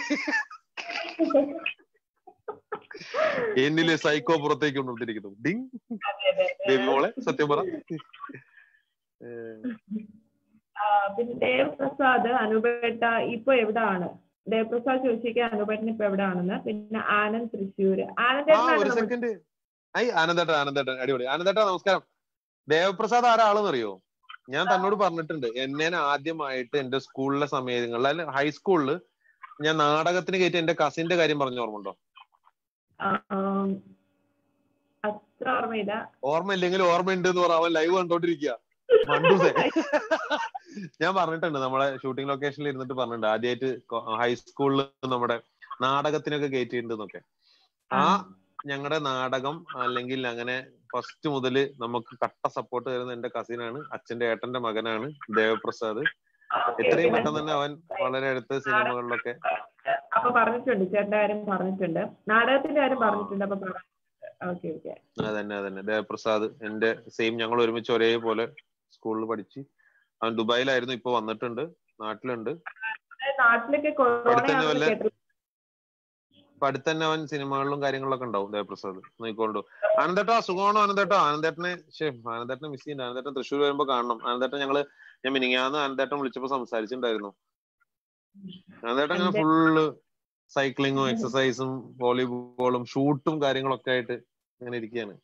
എന്നിലെ സൈക്കോ പുറത്തേക്ക് കൊണ്ടുവന്നിരിക്കുന്നു ഡിങ് അതെ, അതെ, അതെ. ബേബി മോളെ സത്യം പറ ഏഹ്, ആ, പിന്നെ ദേവപ്രസാദ് അനുപേട്ട ഇപ്പൊ എവിടാണ് ദേവപ്രസാദ് ചോദിച്ചിരിക്കുക അനുപേട്ടൻ ഇപ്പൊ എവിടാണെന്ന് പിന്നെ ആനന്ദ് തൃശ്ശൂര് ആനന്ദ് ആ ഒരു ഏട്ടനാണ് സെക്കൻഡ് ഐ ആനന്ദേട്ടൻ ആനന്ദേട്ടൻ അടിപൊളി ആനന്ദേട്ടാ നമസ്കാരം ദേവപ്രസാദ് ആരാളെന്ന് അറിയോ ഞാൻ തന്നോട് പറഞ്ഞിട്ടുണ്ട് എന്നെ ആദ്യമായിട്ട് എന്റെ സ്കൂളിലെ സമയങ്ങളിൽ അല്ലെ ഹൈസ്കൂളിൽ ഞാൻ നാടകത്തിന് കയറ്റി എന്റെ കസിന്റെ കാര്യം പറഞ്ഞ ഓർമ്മയുണ്ടോ ആ, ആം, അത്ര ഓർമ്മയില്ല ഓർമ്മയില്ലെങ്കിൽ ഓർമ്മയുണ്ട് എന്ന് പറഞ്ഞ അവൻ ലൈവ് കണ്ടോണ്ടിരിക്കുക മണ്ടൂസേ ഞാൻ പറഞ്ഞിട്ടുണ്ട് നമ്മളെ ഷൂട്ടിംഗ് ലൊക്കേഷനിൽ ഇരുന്നിട്ട് പറഞ്ഞിട്ടുണ്ട് ആദ്യമായിട്ട് ഹൈസ്കൂളിൽ നമ്മുടെ നാടകത്തിനൊക്കെ കയറ്റിയിട്ടുണ്ടെന്നൊക്കെ ആ ഞങ്ങളുടെ നാടകം അല്ലെങ്കിൽ അങ്ങനെ ഫസ്റ്റ് മുതൽ നമുക്ക് കട്ട സപ്പോർട്ട് തരുന്ന എന്റെ കസിനാണ് അച്ഛന്റെ ഏട്ടന്റെ മകനാണ് ദേവപ്രസാദ് എത്രയും പെട്ടെന്ന് തന്നെ അവൻ വളരെ അടുത്ത സിനിമകളിലൊക്കെ അപ്പൊ പറഞ്ഞിട്ടുണ്ട് ചേട്ടന്റെ കാര്യം പറഞ്ഞിട്ടുണ്ട് നാടകത്തിന്റെ കാര്യം പറഞ്ഞിട്ടുണ്ട് അപ്പൊ ഓക്കെ ഓക്കെ അതന്നെ അതന്നെ ദേവപ്രസാദ് എന്റെ സെയിം ഞങ്ങൾ ഒരുമിച്ച് ഒരേപോലെ സ്കൂളിൽ പഠിച്ച് അവൻ ദുബായിലായിരുന്നു ഇപ്പൊ വന്നിട്ടുണ്ട് നാട്ടിലുണ്ട് നാട്ടിലൊക്കെ കൊറോണ അടുത്തന്നെ വല്ല- കേട്ടു അപ്പൊ അടുത്ത് തന്നെ അവൻ സിനിമകളിലും കാര്യങ്ങളിലൊക്കെ ഉണ്ടാവും ദേവപ്രസാദ് നോക്കിക്കൊണ്ടു ആനന്ദേട്ടാ സുഖമാണോ ആനന്ദേട്ടാ ആനന്ദേട്ടനെ ശേ ആനന്ദേട്ടനെ മിസ് ചെയ്യുന്നുണ്ട് ആനന്ദേട്ടൻ തൃശ്ശൂർ വരുമ്പോ കാണണം ആനന്ദേട്ടൻ ഞങ്ങള് ഞാൻ മിനിങ്ങാന്ന് ആനന്ദേട്ടൻ വിളിച്ചപ്പോ സംസാരിച്ചിട്ടുണ്ടായിരുന്നു ആനന്ദേട്ടൻ ഇങ്ങനെ എന്റെ- ഫുള്ള് സൈക്ലിങ്ങും എക്സസൈസും വോളിബോളും ഷൂട്ടും കാര്യങ്ങളൊക്കെ ആയിട്ട് ഇങ്ങനെ ഇരിക്കുകയാണ്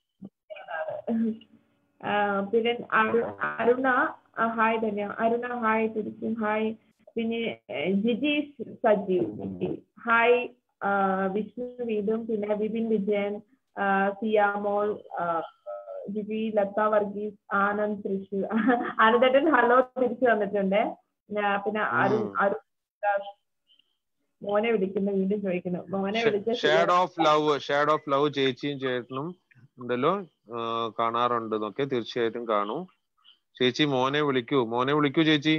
ആ, പിന്നെ അരു- അരുണ ആ, ഹായ് ധന്യ അരുണ ഹായ് തിരിച്ചും ഹായ് പിന്നെ ഏ, ജിജി സജീവ് ജിജി ഹായ് ആ, വിഷ്ണു വീണ്ടും പിന്നെ വിപിൻ വിജയൻ ആ, സിയാമോൾ ആ, ജിജി ലത വർഗീസ് ആനന്ദ് തൃശൂർ ആനന്ദേട്ടൻ ഹലോ തിരിച്ചു വന്നിട്ടുണ്ട് ഞാ- പിന്നെ അരുൺ ഉം. അരുൺ ദാസ് മോനെ വിളിക്കുന്നു വീണ്ടും ചോദിക്കുന്നു മോനെ വിളിച്ച shade of love shade of love ചേച്ചിയും ചേട്ടനും ഉണ്ടല്ലോ ആ, കാണാറുണ്ട് എന്നൊക്കെ തീർച്ചയായിട്ടും കാണൂ ചേച്ചി മോനെ വിളിക്കൂ മോനെ വിളിക്കൂ ചേച്ചി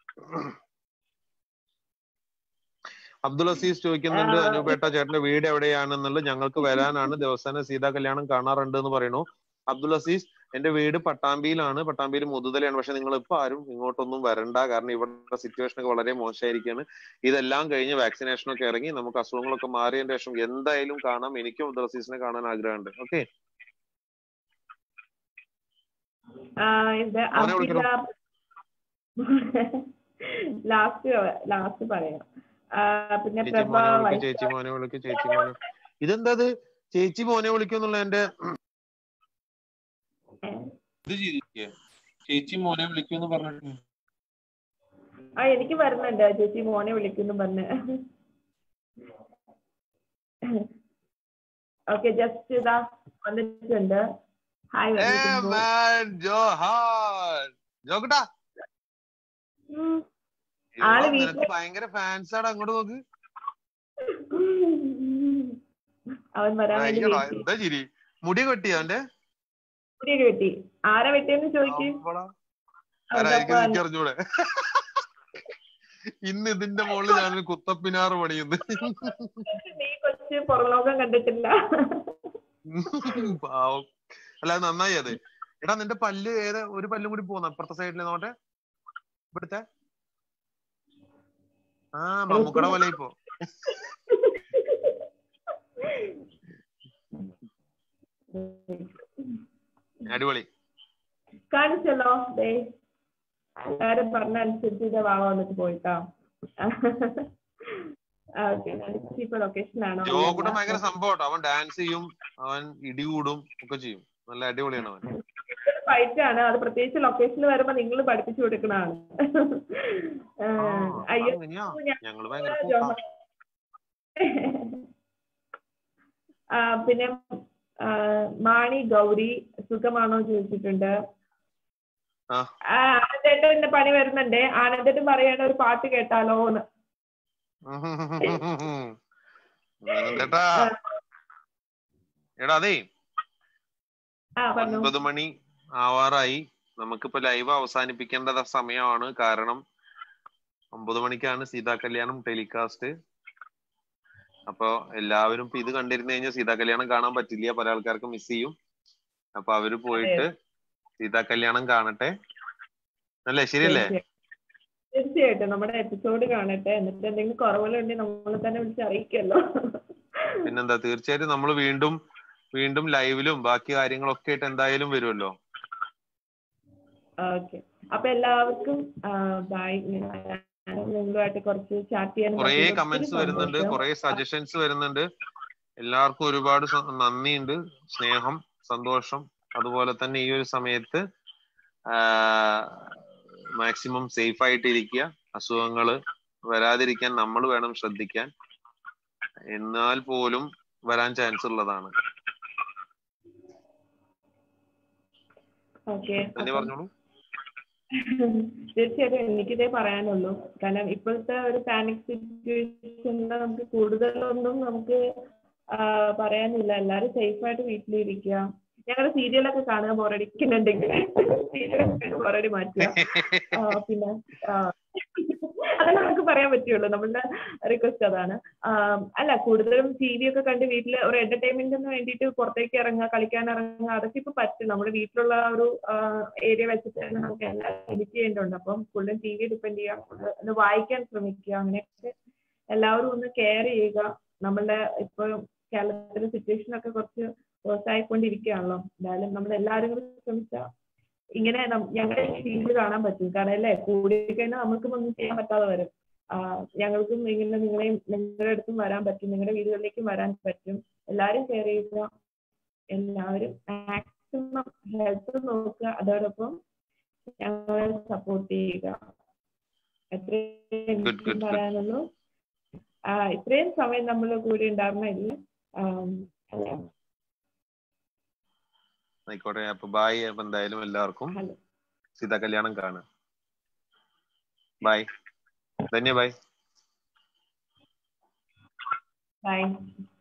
അബ്ദുൾ അസീസ് ചോദിക്കുന്നുണ്ട് ആ, അനുപേട്ട ചേട്ടന്റെ വീട് എവിടെയാണെന്നുള്ളത് ഞങ്ങൾക്ക് വരാനാണ് ദിവസേന സീതാ കല്യാണം കാണാറുണ്ട് എന്ന് പറയുന്നു അബ്ദുൾ അസീസ് എന്റെ വീട് പട്ടാമ്പിയിലാണ് പട്ടാമ്പിയിൽ മുതുതലയാണ് പക്ഷെ നിങ്ങൾ ഇപ്പൊ ആരും ഇങ്ങോട്ടൊന്നും വരണ്ട കാരണം ഇവിടെ സിറ്റുവേഷൻ ഒക്കെ വളരെ മോശമായിരിക്കുകയാണ് ഇതെല്ലാം കഴിഞ്ഞ് വാക്സിനേഷൻ ഒക്കെ ഇറങ്ങി നമുക്ക് അസുഖങ്ങളൊക്കെ മാറിയതിന് ശേഷം എന്തായാലും കാണാം എനിക്കും അബ്ദുൾ അസീസിനെ കാണാൻ ആഗ്രഹമുണ്ട് ഓക്കെ ആ, ഇത് മോനെ വിളിക്കണോ? ലാസ്റ്റ് ലാസ്റ്റ് പറയാം ആ, പിന്നെ ചേച്ചി പ്രഭ മോനെ വിളിക്കും വൈ- ചേച്ചി മോനെ വിളിക്കും ചേച്ചി മോനെ ഇതെന്താ ഇത് ചേച്ചി മോനെ വിളിക്കും എന്നുള്ള എന്റെ ഇത് ചെയ്തിരിക്കേ ചേച്ചി മോനെ വിളിക്കുമെന്ന് പറഞ്ഞിട്ട് ആ എനിക്ക് വരുന്നുണ്ട് ചേച്ചി മോനെ വിളിക്കുന്നു പറഞ്ഞ് ഓക്കെ ജസ്റ്റ് ഇതാ വന്നിട്ടുണ്ട് ഹായ് ഏ വന്നിരിക്കുന്നു മാൻ ജോഹാർ ജോക്കട്ടാ ഉം. ആള് എടാ, വീട്ടില് നിനക്ക് ഭയങ്കര ഫാൻസ് ആണ് അങ്ങോട്ട് നോക്ക് അവൻ വരാൻ വേണ്ടി അയ്യടാ wait ചെയ്യും. എന്താ ചിരി മുടി വെട്ടി അവന്റെ മുടിയൊക്കെ വെട്ടി ആരാ വെട്ടിയെന്ന് ചോദിക്കും അമ്പടാ. ആരായിരിക്കും എനിക്ക് അറിഞ്ഞൂടെ ഇന്ന് ഇതിന്റെ മുകളിൽ ഞാനൊരു കുത്തപ്പിനാറ് പണിയുന്നു നീ കൊച്ചു പുറലോകം കണ്ടിട്ടില്ല പാവം അല്ല അത് നന്നായി അത് എടാ നിന്റെ പല്ല് ഏത് ഒരു പല്ലും കൂടി പോന്ന അപ്പുറത്തെ സൈഡിൽ നോട്ടെ ഇവിടുത്തെ ആ മമ്മൂക്കടെ പോലെ ഇപ്പോ അടിപൊളി കാണിച്ചല്ലോ ദേ എല്ലാരും പറഞ്ഞ അനുസരിച്ച് ഇത് വാവ വന്നിട്ട് പോയിട്ടാ ഓക്കെ ഇപ്പൊ ലൊക്കേഷൻ ആണോ ജോക്കുട്ടൻ ഭയങ്കര സംഭവം അവൻ ഡാൻസ് ചെയ്യും അവൻ ഇടി കൂടും ഒക്കെ ചെയ്യും നല്ല അടിപൊളിയാണ് അവൻ ഫൈറ്റ് ആണ് അത് പ്രത്യേകിച്ച് ലൊക്കേഷനിൽ വരുമ്പോ നിങ്ങൾ പഠിപ്പിച്ചു കൊടുക്കണതാണ് ആ, അയ്യോ അങ്ങനെയാ? ഞാൻ- ഞങ്ങള് ഭയങ്കര കൂട്ടാ. ആ, പിന്നെ ആ, മാണി ഗൗരി സുഖമാണോ ചോദിച്ചിട്ടുണ്ട് ആ. ആ, ആനന്ദേട്ടന്റെ പണി വരുന്നുണ്ട് ആനന്ദേട്ടൻ പറയേണ്ട ഒരു പാട്ട് കേട്ടാലോന്ന് ആനന്ദേട്ടാ എടാ അതേ ആ പറഞ്ഞു ഒൻപത് മണി ആവാറായി നമുക്കിപ്പോ ലൈവ് അവസാനിപ്പിക്കേണ്ട സമയമാണ് കാരണം ഒമ്പത് മണിക്കാണ് സീതാ കല്യാണം ടെലികാസ്റ്റ് അപ്പൊ എല്ലാവരും ഇപ്പൊ ഇത് കണ്ടിരുന്നു കഴിഞ്ഞാൽ സീതാ കല്യാണം കാണാൻ പറ്റില്ല പല ആൾക്കാർക്ക് മിസ് ചെയ്യും അപ്പൊ അവര് പോയിട്ട് സീതാ കല്യാണം കാണട്ടെ അല്ലേ ശരിയല്ലേ തീർച്ചയായിട്ടും നമ്മുടെ എപ്പിസോഡ് കാണട്ടെ എന്നിട്ട് എന്തെങ്കിലും കുറവുകളുണ്ടെങ്കിൽ നമ്മൾ തന്നെ വിളിച്ച് അറിയിക്കല്ലോ പിന്നെന്താ തീർച്ചയായിട്ടും നമ്മൾ വീണ്ടും വീണ്ടും ലൈവിലും ബാക്കി കാര്യങ്ങളൊക്കെ ആയിട്ട് എന്തായാലും വരുമല്ലോ ഓക്കെ അപ്പൊ എല്ലാവർക്കും ബൈ നിങ്ങളുമായിട്ട് കുറച്ച് ചാറ്റ് ചെയ്യാൻ കുറേ പറ്റിയതിൽ ഒത്തിരി കമന്റ്സ് വരുന്നുണ്ട് സന്തോഷം. കുറേ സജഷൻസ് വരുന്നുണ്ട് എല്ലാവർക്കും ഒരുപാട് സ- നന്ദിയുണ്ട് സ്നേഹം സന്തോഷം അതുപോലെ തന്നെ ഈ ഒരു സമയത്ത് മാക്സിമം സേഫ് ആയിട്ട് ഇരിക്കുക അസുഖങ്ങള് വരാതിരിക്കാൻ നമ്മൾ വേണം ശ്രദ്ധിക്കാൻ എന്നാൽ പോലും വരാൻ ചാൻസ് ഉള്ളതാണ് ഓക്കെ തന്നെ പറഞ്ഞോളൂ തീർച്ചയായിട്ടും എനിക്കിതേ പറയാനുള്ളൂ കാരണം ഇപ്പോഴത്തെ ഒരു പാനിക് സിറ്റുവേഷനിൽ നമുക്ക് കൂടുതലൊന്നും നമുക്ക് ആ, പറയാനില്ല എല്ലാരും സേഫ് ആയിട്ട് വീട്ടിലിരിക്കുക ഞങ്ങളുടെ സീരിയലൊക്കെ കാണുക ബോറടിക്കുന്നുണ്ടെങ്കിൽ സീരിയലൊക്കെ ബോറടി മാറ്റുക ആ, പിന്നെ ആ, അതേ നമുക്ക് പറയാൻ പറ്റുള്ളൂ നമ്മളുടെ റിക്വസ്റ്റ് അതാണ് ആ, അല്ല കൂടുതലും ടി വി ഒക്കെ കണ്ട് വീട്ടിൽ ഒരു എന്റർടൈൻമെന്റിന് വേണ്ടിയിട്ട് പുറത്തേക്ക് ഇറങ്ങുക കളിക്കാൻ ഇറങ്ങുക അതൊക്കെ ഇപ്പൊ പറ്റും നമ്മുടെ വീട്ടിലുള്ള ആ ഒരു ഏരിയ വെച്ചിട്ട് തന്നെ നമുക്ക് എല്ലാം എഡിറ്റ് ചെയ്യേണ്ടതുണ്ട് അപ്പം ഫുള്ളും ടി വി ഡിപ്പെൻഡ് ചെയ്യുക full ഒന്ന് വായിക്കാൻ ശ്രമിക്കുക അങ്ങനെയൊക്കെ എല്ലാവരും ഒന്ന് കെയർ ചെയ്യുക നമ്മളുടെ ഇപ്പൊ കേരളത്തിലെ സിറ്റുവേഷൻ ഒക്കെ കുറച്ച് ആയിക്കൊണ്ടിരിക്കുകയാണല്ലോ എന്തായാലും നമ്മൾ എല്ലാവരും കൂടി ശ്രമിച്ചാൽ ഇങ്ങനെ നം- ഞങ്ങളുടെ ഫീൽഡ് കാണാൻ പറ്റും കാരണം അല്ലേ കൂടിക്കഴിഞ്ഞാൽ നമുക്കും ഒന്നും ചെയ്യാൻ പറ്റാതെ വരും ആ, ഞങ്ങൾക്കും ഇങ്ങനെ നിങ്ങളെയും നിങ്ങളുടെ അടുത്തും വരാൻ പറ്റും നിങ്ങളുടെ വീടുകളിലേക്കും വരാൻ പറ്റും എല്ലാവരും കെയർ ചെയ്യുക എല്ലാവരും മാക്സിമം ഹെൽത്ത് നോക്കുക അതോടൊപ്പം ഞങ്ങളെ സപ്പോർട്ട് ചെയ്യുക എത്രയും Good, good, എനിക്ക് good. പറയാനുള്ളൂ ആ, ഇത്രയും സമയം നമ്മൾ കൂടി ഉണ്ടായിരുന്നില്ല അല്ലേ ആയിക്കോട്ടെ അപ്പൊ ബായ് അപ്പൊ എന്തായാലും എല്ലാവർക്കും ഹലോ സീതാ കല്യാണം കാണാം ബൈ ധന്യ ബൈ ബൈ